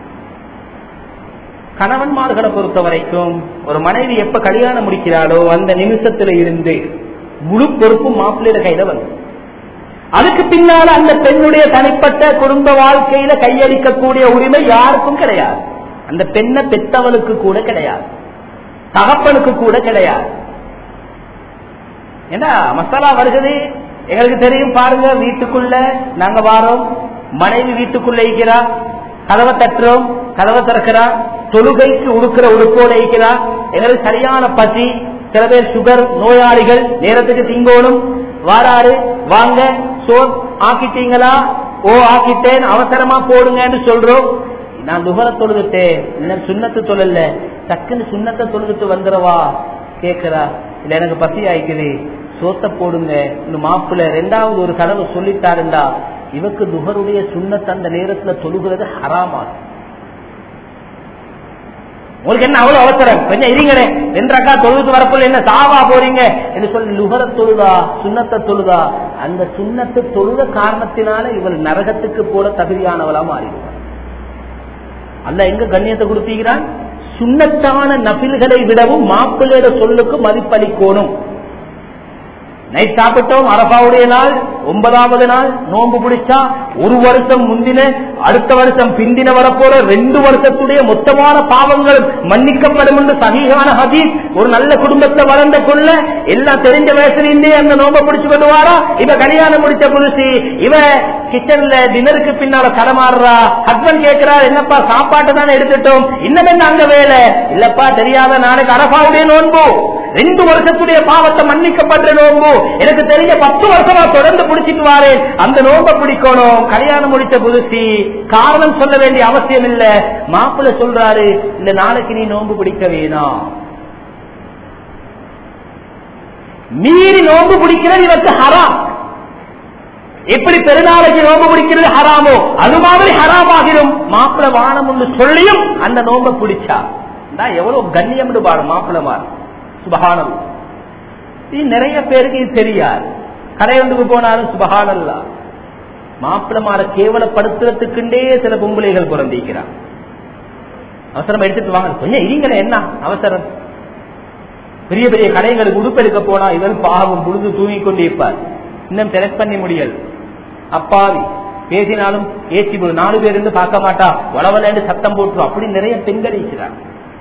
கணவன்மார்களை பொறுத்த வரைக்கும் ஒரு மனைவி எப்ப கல்யாணம் முடிக்கிறாளோ அந்த நிமிஷத்துல இருந்து முழு பொறுப்பும் மாப்பிள்ளையில கையில வந்து அதுக்கு பின்னால அந்த பெண்ணுடைய தனிப்பட்ட குடும்ப வாழ்க்கையில கையளிக்கக்கூடிய உரிமை யாருக்கும் கிடையாது அந்த பெண்ணை பெத்தவளுக்கு கூட கிடையாது தகப்பனுக்கு கூட கிடையாது என்ன மசாலா வருகிறது எங்களுக்கு தெரியும் பாருங்க வீட்டுக்குள்ள நாங்க வாரோம் மனைவி வீட்டுக்குள்ள இருக்கிறா கதவை தட்டுறோம் கதவை திறக்கிறா தொழுகைக்கு உடுக்கிற உடுப்போட இருக்கிறா எங்களுக்கு சரியான பசி சில பேர் சுகர் நோயாளிகள் நேரத்துக்கு திங்கோணும் வாராரு வாங்க சோர் ஆக்கிட்டீங்களா ஓ ஆக்கிட்டேன் அவசரமா போடுங்கன்னு சொல்றோம் நான் துகர தொழுதுட்டேன் இல்ல சுண்ணத்து தொழல டக்குன்னு சுண்ணத்தை தொழுதுட்டு வந்துடவா கேக்குறா இல்ல எனக்கு பசி ஆயிக்குது சோத்த போடுங்க இந்த மாப்பிள்ள ரெண்டாவது ஒரு கதவை சொல்லிட்டாருண்டா இவக்கு துகருடைய சுண்ணத்தை அந்த நேரத்துல தொழுகிறது ஹராமாகும் உங்களுக்கு என்ன அவ்வளவு அவசரம் கொஞ்சம் இருங்களே ரெண்டக்கா தொழுது வரப்புல என்ன சாவா போறீங்க என்று சொல்லி லுகர தொழுதா சுண்ணத்தை தொழுதா அந்த சுண்ணத்தை தொழுத காரணத்தினால இவள் நரகத்துக்கு போல தகுதியானவளா மாறிடுவார் அல்ல எங்க கண்ணியத்தை கொடுத்தீங்கிறான் சுண்ணத்தான நபில்களை விடவும் மாப்பிள்ளையோட சொல்லுக்கு மதிப்பளிக்கணும் நைட் சாப்பிட்டோம் அரபாவுடைய நாள் ஒன்பதாவது நாள் நோன்பு பிடிச்சா ஒரு வருஷம் முந்தின அடுத்த வருஷம் பிந்தின வரப்போற ரெண்டு வருஷத்துடைய மொத்தமான பாவங்கள் மன்னிக்கப்படும் என்று சகிகான ஹதீஸ் ஒரு நல்ல குடும்பத்தை வளர்ந்த கொள்ள எல்லாம் தெரிஞ்ச வயசுலேருந்தே அந்த நோம்ப பிடிச்சு கொண்டுவாரா இவ கல்யாணம் முடிச்ச புதுசு இவ கிச்சன்ல டின்னருக்கு பின்னால தடமாறுறா ஹஸ்பண்ட் கேட்கிறா என்னப்பா சாப்பாட்டை தானே எடுத்துட்டோம் இன்னும் என்ன அங்க வேலை இல்லப்பா தெரியாத நாளைக்கு அரபாவுடைய நோன்பு ரெண்டு வருஷத்துடைய பாவத்தை மன்னிக்கப்பட்ட நோன்பு எனக்கு தெரிஞ்ச பத்து வருஷமா தொடர்ந்து பிடிச்சிட்டு வாரேன் அந்த நோன்பை பிடிக்கணும் கல்யாணம் முடிச்ச புதுசி காரணம் சொல்ல வேண்டிய அவசியம் இல்ல மாப்பிள்ள சொல்றாரு இந்த நாளைக்கு நீ நோன்பு பிடிக்க வேணாம் மீறி நோன்பு பிடிக்கிறது இவருக்கு ஹராம் எப்படி பெருநாளைக்கு நோன்பு பிடிக்கிறது ஹராமோ அது மாதிரி ஹராம் ஆகிரும் மாப்பிள்ள வானம் என்று சொல்லியும் அந்த நோன்பை பிடிச்சா நான் எவ்வளவு கண்ணியம் பாரு மாப்பிள்ள மாறு சுபகானம் இது நிறைய பேருக்கு இது தெரியாது கடையொன்றுக்கு போனாலும் சுபகானல்லா மாப்பிளமார கேவலப்படுத்துறதுக்குண்டே சில பொம்பளைகள் பிறந்திக்கிறான் அவசரம் எடுத்துட்டு வாங்க கொஞ்சம் இருங்களே என்ன அவசரம் பெரிய பெரிய கடைகளுக்கு உடுப்பெடுக்க போனா இவர் பாவம் புழுது தூங்கி கொண்டு இருப்பார் இன்னும் செலக்ட் பண்ணி முடியல அப்பாவி பேசினாலும் ஏசி போடு நாலு பேர் இருந்து பார்க்க மாட்டா வளவலன்னு சத்தம் போட்டு அப்படி நிறைய பெண்கள் இருக்கிறார்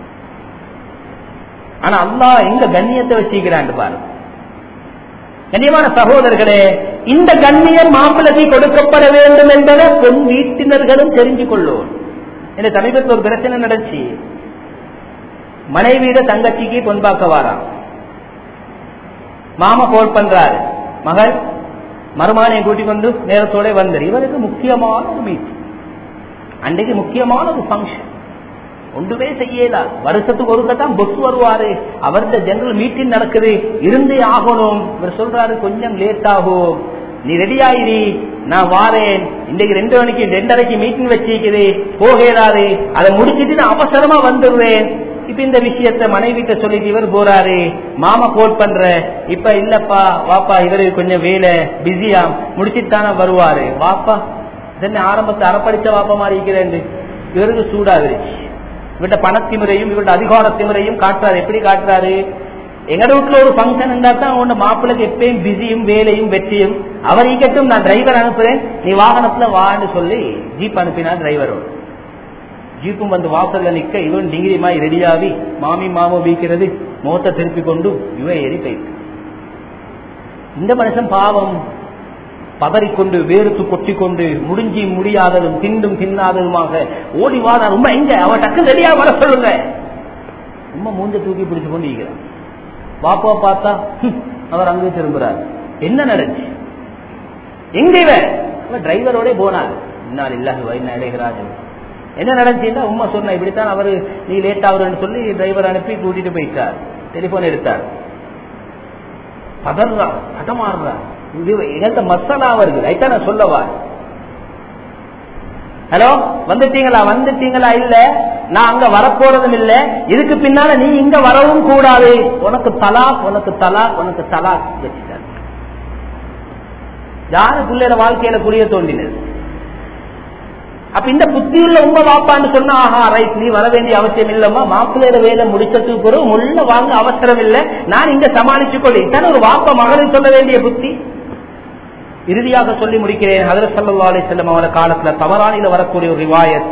ஆனா அல்லா எங்க கண்ணியத்தை வச்சிருக்கிறான் பாரு கண்ணியமான சகோதரர்களே இந்த கண்ணியம் மாப்பிள்ளை கொடுக்கப்பட வேண்டும் என்பதை பெண் வீட்டினர்களும் தெரிஞ்சு கொள்ளும் இந்த சமீபத்தில் ஒரு பிரச்சனை நடந்துச்சு மனைவியிட தங்கச்சிக்கு பொன் பார்க்க வாராம் மாமா போல் பண்றாரு மகள் மருமானையை கூட்டிக் கொண்டு நேரத்தோட வந்தார் இவருக்கு முக்கியமான ஒரு மீட் அன்றைக்கு முக்கியமான ஒரு ஃபங்க்ஷன் ஒன்றுமே செய்யல வருஷத்துக்கு ஒருக்க தான் பொஸ் வருவாரு அவர்கிட்ட ஜெனரல் மீட்டிங் நடக்குது இருந்தே ஆகணும் இவர் சொல்றாரு கொஞ்சம் லேட் ஆகும் நீ ரெடி ஆயிரி நான் வாரேன் இன்னைக்கு ரெண்டு மணிக்கு ரெண்டரைக்கு மீட்டிங் வச்சிருக்குது போகிறாரு அதை முடிச்சிட்டு நான் அவசரமா வந்துடுவேன் இப்ப இந்த விஷயத்த மனைவிட்ட சொல்லிட்டு இவர் போறாரு மாமா கோட் பண்ற இப்ப இல்லப்பா வாப்பா இவரு கொஞ்சம் வேலை பிஸியா முடிச்சிட்டு தானே வருவாரு வாப்பா இதென்ன ஆரம்பத்தை அறப்படிச்ச வாப்பா மாதிரி இருக்கிறேன் இவருக்கு சூடாகிருச்சு இவர்கிட்ட பணத்திமுறையும் இவருடைய அதிகார திமுறையும் காட்டுறாரு எப்படி காட்டுறாரு எங்க வீட்டுல ஒரு ஃபங்க்ஷன் இருந்தா தான் உன்ன மாப்பிள்ளைக்கு எப்பயும் பிஸியும் வேலையும் வெற்றியும் அவர் ஈக்கட்டும் நான் டிரைவர் அனுப்புறேன் நீ வாகனத்துல வான்னு சொல்லி ஜீப் அனுப்பினா டிரைவரோட ஜீப்பும் வந்து வாசல்ல நிக்க இவன் டிகிரி மாதிரி ரெடியாகி மாமி மாமோ வீக்கிறது முகத்தை திருப்பி கொண்டு இவ ஏறி போயிட்டு இந்த மனுஷன் பாவம் பதறிக்கொண்டு வேறுத்து கொட்டிக்கொண்டு முடிஞ்சி முடியாததும் திண்டும் தின்னாததுமாக ஓடி வாடா ரொம்ப எங்க அவ டக்கு ரெடியா வர சொல்லுங்க ரொம்ப மூஞ்ச தூக்கி பிடிச்சு கொண்டு இருக்கிறான் பாப்பா பார்த்தா ஹம், அவர் அங்கே திரும்புறாரு என்ன நடந்துச்சு எங்க இவன் டிரைவரோட போனார் இன்னால் இல்லாத என்ன இளையராஜன் என்ன நடந்துச்சுன்னா உண்மை சொன்ன இப்படித்தான் அவரு நீ லேட் ஆகுறன்னு சொல்லி டிரைவர் அனுப்பி கூட்டிட்டு போயிட்டார் டெலிபோன் எடுத்தார் பதறா கட்டமாறுறா இது எங்கள்கிட்ட மசாலா வருது ரைட்டா நான் சொல்லவா ஹலோ வந்துட்டீங்களா வந்துட்டீங்களா இல்ல நான் அங்க வரப்போறதும் இல்ல இதுக்கு பின்னால நீ இங்க வரவும் கூடாது உனக்கு தலாக் உனக்கு தலாக் உனக்கு தலாக் வச்சுட்டார் யாரு பிள்ளையோட வாழ்க்கையில புரிய தோண்டினது அப்ப இந்த புத்தியுள்ள உங்க வாப்பான்னு சொன்னா ஆஹா ரைட் நீ வர வேண்டிய அவசியம் இல்லம்மா மாப்பிள்ளையில வேலை முடிச்சதுக்கு பிறகு முள்ள வாங்க அவசரம் இல்லை நான் இங்க சமாளிச்சு கொள்ளு இதான ஒரு வாப்பா மகளுக்கு சொல்ல வேண்டிய புத்தி இறுதியாக சொல்லி முடிக்கிறேன் ஹதரத் சல்லா அலி செல்லம் அவர காலத்துல தவறானில வரக்கூடிய ஒரு ரிவாயத்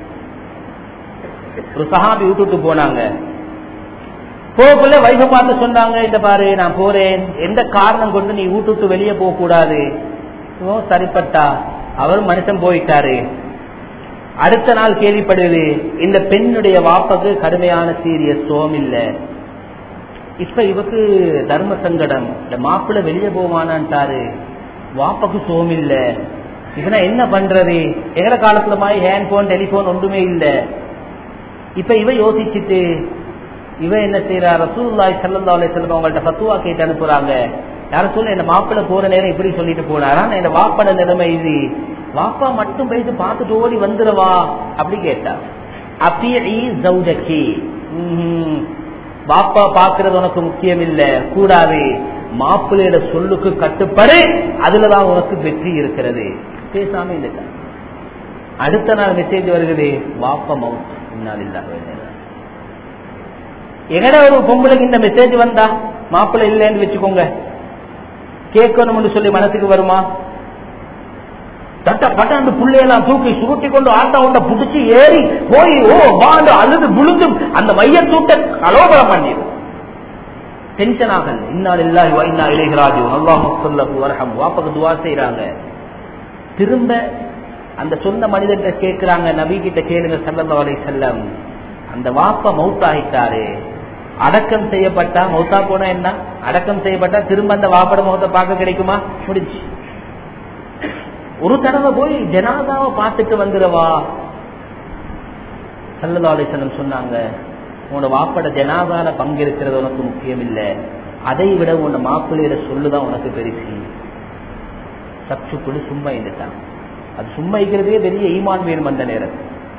ஒரு சஹாபி விட்டுட்டு போனாங்க போக்குள்ள வைஃபை பார்த்து சொன்னாங்க இந்த பாரு நான் போறேன் எந்த காரணம் கொண்டு நீ வீட்டுட்டு வெளியே போக கூடாது ஓ சரிப்பட்டா அவர் மனுஷன் போயிட்டாரு அடுத்த நாள் கேள்விப்படுவது இந்த பெண்ணுடைய வாப்பக்கு கடுமையான சீரியஸ் சோம் இல்ல இப்ப இவக்கு தர்ம சங்கடம் இந்த மாப்பிள்ள வெளியே போவானான்ட்டாரு வாப்பக்கு சோம் இல்ல இதனா என்ன பண்றது எங்கட காலத்துல மாதிரி ஹேண்ட் போன் டெலிபோன் ஒன்றுமே இல்ல இப்ப இவ யோசிச்சுட்டு இவ என்ன செய்யறா ரசூல்லாய் சல்லா அலி செல்லம் அவங்கள்ட்ட பத்துவா கேட்டு அனுப்புறாங்க யார சொல்ல இந்த மாப்பிள்ள போற நேரம் இப்படி சொல்லிட்டு போனாரா இந்த வாப்பட நிலைமை இது வாப்பா மட்டும் போயிட்டு பார்த்துட்டு ஓடி வந்துருவா அப்படி கேட்டா அப்பி ஜவுஜக்கி வாப்பா பாக்குறது உனக்கு முக்கியம் இல்ல கூடாது மாப்பிள்ளையோட சொல்லுக்கு கட்டுப்படு அதுலதான் உனக்கு வெற்றி இருக்கிறது பேசாம இல்ல அடுத்த நாள் மெசேஜ் வருகிறது வாப்பா மவுத் இன்னால் இல்லாத எங்கட ஒரு பொம்பளைக்கு இந்த மெசேஜ் வந்தா மாப்பிள்ளை இல்லைன்னு வச்சுக்கோங்க கேட்கணும்னு சொல்லி மனசுக்கு வருமா தட்ட பட்டாண்டு புள்ளையெல்லாம் தூக்கி சுருட்டி கொண்டு ஆட்டா உண்ட புடிச்சு ஏறி போய் ஓ வாண்டு அழுது விழுந்து அந்த மையத்தூட்ட கலோபரம் பண்ணிடும் டென்ஷன் ஆகல இன்னால் இல்லாஹி வைனா இளைகராஜு அல்லாஹ் சொல்லு வரஹம் வாப்பக்கு துவா செய்யறாங்க திரும்ப அந்த சொந்த மனிதர்கிட்ட கேட்கிறாங்க நபி கிட்ட கேளுங்க சல்லல்லாஹு அலைஹி செல்லம் அந்த வாப்ப மௌத்தாகிட்டாரு அடக்கம் செய்யப்பட்டா மௌத்தா போனா என்ன அடக்கம் செய்யப்பட்டா திரும்ப அந்த வாப்பட முகத்தை பார்க்க கிடைக்குமா முடிஞ்சு ஒரு தடவை போய் ஜனாதாவை பார்த்துட்டு வந்துடவா சல்லல்லா அலிசல்லம் சொன்னாங்க உன்னோட வாப்பட ஜனாதால பங்கெடுக்கிறது உனக்கு முக்கியம் இல்லை அதை விட உன்னோட மாப்பிள்ளையிட சொல்லுதான் உனக்கு பெருசு சச்சுக்குழு சும்மா இருந்துட்டான் அது சும்மா இருக்கிறதே பெரிய ஈமான் வேணும் அந்த நேரம்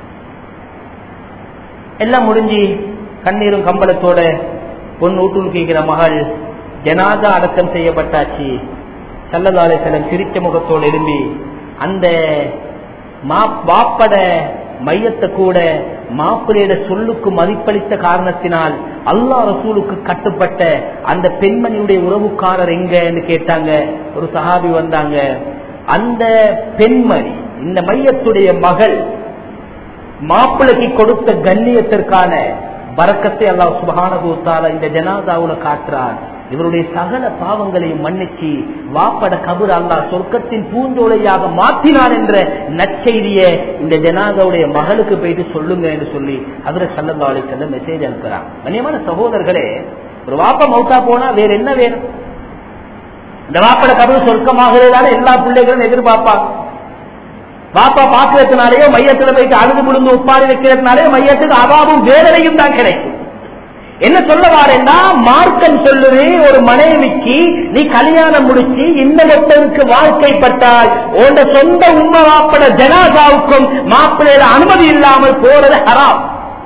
எல்லாம் முடிஞ்சு கண்ணீரும் கம்பளத்தோட பொண்ணு ஊட்டுள் கேட்கிற மகள் ஜனாதா அடக்கம் செய்யப்பட்டாச்சு சல்லதாலே செல்லம் சிரிச்ச முகத்தோடு எழும்பி அந்த வாப்பட மையத்தை கூட மாப்பிள்ளையோட சொல்லுக்கு மதிப்பளித்த காரணத்தினால் அல்லா ரசூலுக்கு கட்டுப்பட்ட அந்த பெண்மணியுடைய உறவுக்காரர் எங்கன்னு கேட்டாங்க ஒரு சஹாபி வந்தாங்க அந்த பெண்மணி இந்த மையத்துடைய மகள் மாப்பிள்ளைக்கு கொடுத்த கண்ணியத்திற்கான பறக்கத்தை அல்லாஹ் சுபகானபூத்தால இந்த ஜனாதாவுல காட்டுறார் இவருடைய சகல பாவங்களையும் மன்னிச்சு வாப்பட கபர் அல்லா சொர்க்கத்தின் பூஞ்சோலையாக மாற்றினான் என்ற நற்செய்திய இந்த ஜனாதாவுடைய மகளுக்கு போயிட்டு சொல்லுங்க என்று சொல்லி அதுல சல்லல்லாலை செல்ல மெசேஜ் அனுப்புறான் கண்ணியமான சகோதரர்களே ஒரு வாப்ப மௌத்தா போனா வேற என்ன வேணும் இந்த வாப்பட கபர் சொர்க்கமாகிறதால எல்லா பிள்ளைகளும் எதிர்பார்ப்பாங்க வாப்பா பாக்குறதுனாலேயோ மையத்துல போயிட்டு அழுது முழுந்து உப்பாடி வைக்கிறதுனாலே மையத்துக்கு அவாவும் வேதனையும் தான் கிடைக்கும் என்ன சொல்ல வாரேன்னா மார்க்கம் சொல்லுது ஒரு மனைவிக்கு நீ கல்யாணம் முடிச்சு இந்த ஒருத்தருக்கு வாழ்க்கைப்பட்டால் உன் சொந்த உண்மை வாப்பட ஜனாதாவுக்கும் மாப்பிள்ளையில அனுமதி இல்லாமல் போறது ஹராம்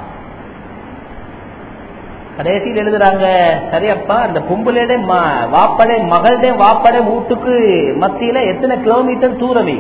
கடைசியில் எழுதுறாங்க சரியப்பா அந்த பொம்புலேட வாப்படை மகளே வாப்படை வீட்டுக்கு மத்தியில எத்தனை கிலோமீட்டர் தூரமே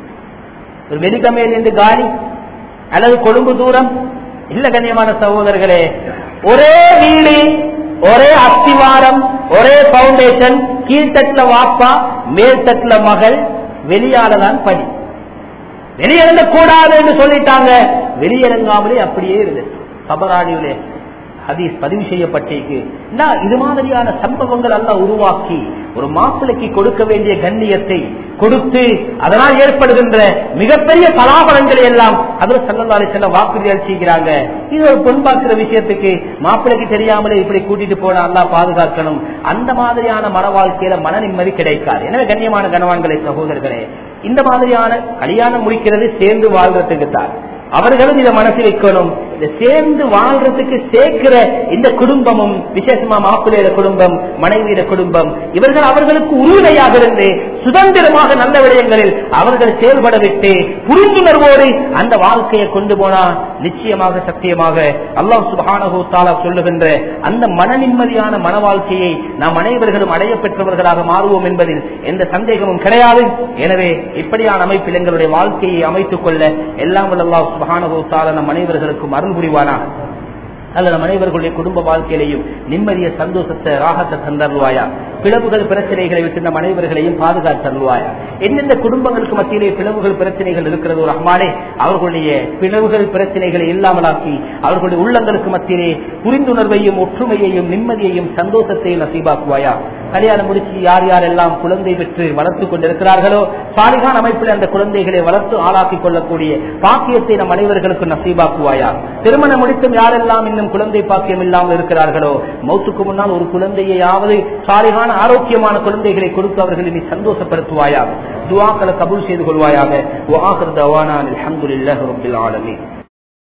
ஒரு வெலிகமையில் இருந்து காலி அல்லது கொழும்பு தூரம் இல்ல கண்ணியமான சகோதரர்களே ஒரே வீடு ஒரே அஸ்திவாரம் ஒரே பவுண்டேஷன் கீழ்த்தட்டுல வாப்பா மேல்தட்டுல மகள் வெளியாலதான் படி வெளியிறங்க கூடாது என்று சொல்லிட்டாங்க வெளியிறங்காமலே அப்படியே இருந்தது சபராணியிலே ஹதீஸ் பதிவு செய்யப்பட்டிருக்கு இது மாதிரியான சம்பவங்கள் எல்லாம் உருவாக்கி ஒரு மாப்பிளைக்கு கொடுக்க வேண்டிய கண்ணியத்தை கொடுத்து அதனால் ஏற்படுகின்ற மிகப்பெரிய பலாபலங்களை எல்லாம் அதில் சல்லல்லாலை செல்ல வாக்குறுதி அளிச்சுக்கிறாங்க இது ஒரு பொன்பாக்குற விஷயத்துக்கு மாப்பிளைக்கு தெரியாமலே இப்படி கூட்டிட்டு போன அல்லா பாதுகாக்கணும் அந்த மாதிரியான மன வாழ்க்கையில மன நிம்மதி கிடைக்காது எனவே கண்ணியமான கனவான்களை சகோதரர்களே இந்த மாதிரியான கல்யாணம் முடிக்கிறது சேர்ந்து வாழ்றதுக்கு தான் அவர்களும் இதை மனசில் வைக்கணும் இதை சேர்ந்து வாழ்றதுக்கு சேர்க்கிற இந்த குடும்பமும் விசேஷமா மாப்பிள்ளையிட குடும்பம் மனைவியிட குடும்பம் இவர்கள் அவர்களுக்கு உறுதுணையாக இருந்து சுதந்திரமாக நல்ல விடயங்களில் அவர்கள் செயல்பட விட்டு புரிந்துணர்வோடு அந்த வாழ்க்கையை கொண்டு போனா நிச்சயமாக சத்தியமாக அல்லாஹ் சுபானஹூ தாலா சொல்லுகின்ற அந்த மன நிம்மதியான மன வாழ்க்கையை நாம் அனைவர்களும் அடைய பெற்றவர்களாக மாறுவோம் என்பதில் எந்த சந்தேகமும் கிடையாது எனவே இப்படியான அமைப்பில் எங்களுடைய வாழ்க்கையை அமைத்துக் கொள்ள எல்லாம் அல்லாஹ் சுபானஹூ தாலா நம் அனைவர்களுக்கும் அருள் புரிவானாக அல்ல நம் அனைவர்களுடைய குடும்ப வாழ்க்கையிலையும் நிம்மதிய சந்தோஷத்தை ராகத்தை தந்தருவாயா பிளவுகள் பிரச்சனைகளை விட்டு நம் அனைவர்களையும் பாதுகாத்தருவாயா எந்தெந்த குடும்பங்களுக்கு மத்தியிலே பிளவுகள் பிரச்சனைகள் இருக்கிறது ஒரு அம்மானே அவர்களுடைய பிளவுகள் பிரச்சனைகளை இல்லாமலாக்கி அவர்களுடைய உள்ளங்களுக்கு மத்தியிலே புரிந்துணர்வையும் ஒற்றுமையையும் நிம்மதியையும் சந்தோஷத்தையும் நசீபாக்குவாயா கல்யாணம் முடிச்சு யார் யாரெல்லாம் குழந்தை பெற்று வளர்த்துக் கொண்டிருக்கிறார்களோ சாலிகான் அமைப்பில் அந்த குழந்தைகளை வளர்த்து ஆளாக்கிக் கொள்ளக்கூடிய பாக்கியத்தை நம் அனைவர்களுக்கு நசீபாக்குவாயா திருமணம் முடித்தும் யாரெல்லாம் இன்னும் குழந்தை பாக்கியம் இல்லாமல் இருக்கிறார்களோ மௌத்துக்கு முன்னால் ஒரு குழந்தையாவது சாலிகான ஆரோக்கியமான குழந்தைகளை கொடுத்து அவர்களை நீ சந்தோஷப்படுத்துவாயா துவாக்களை கபூல் செய்து கொள்வாயாக அலமதுல்லாஹ் ரபில் ஆலமீன்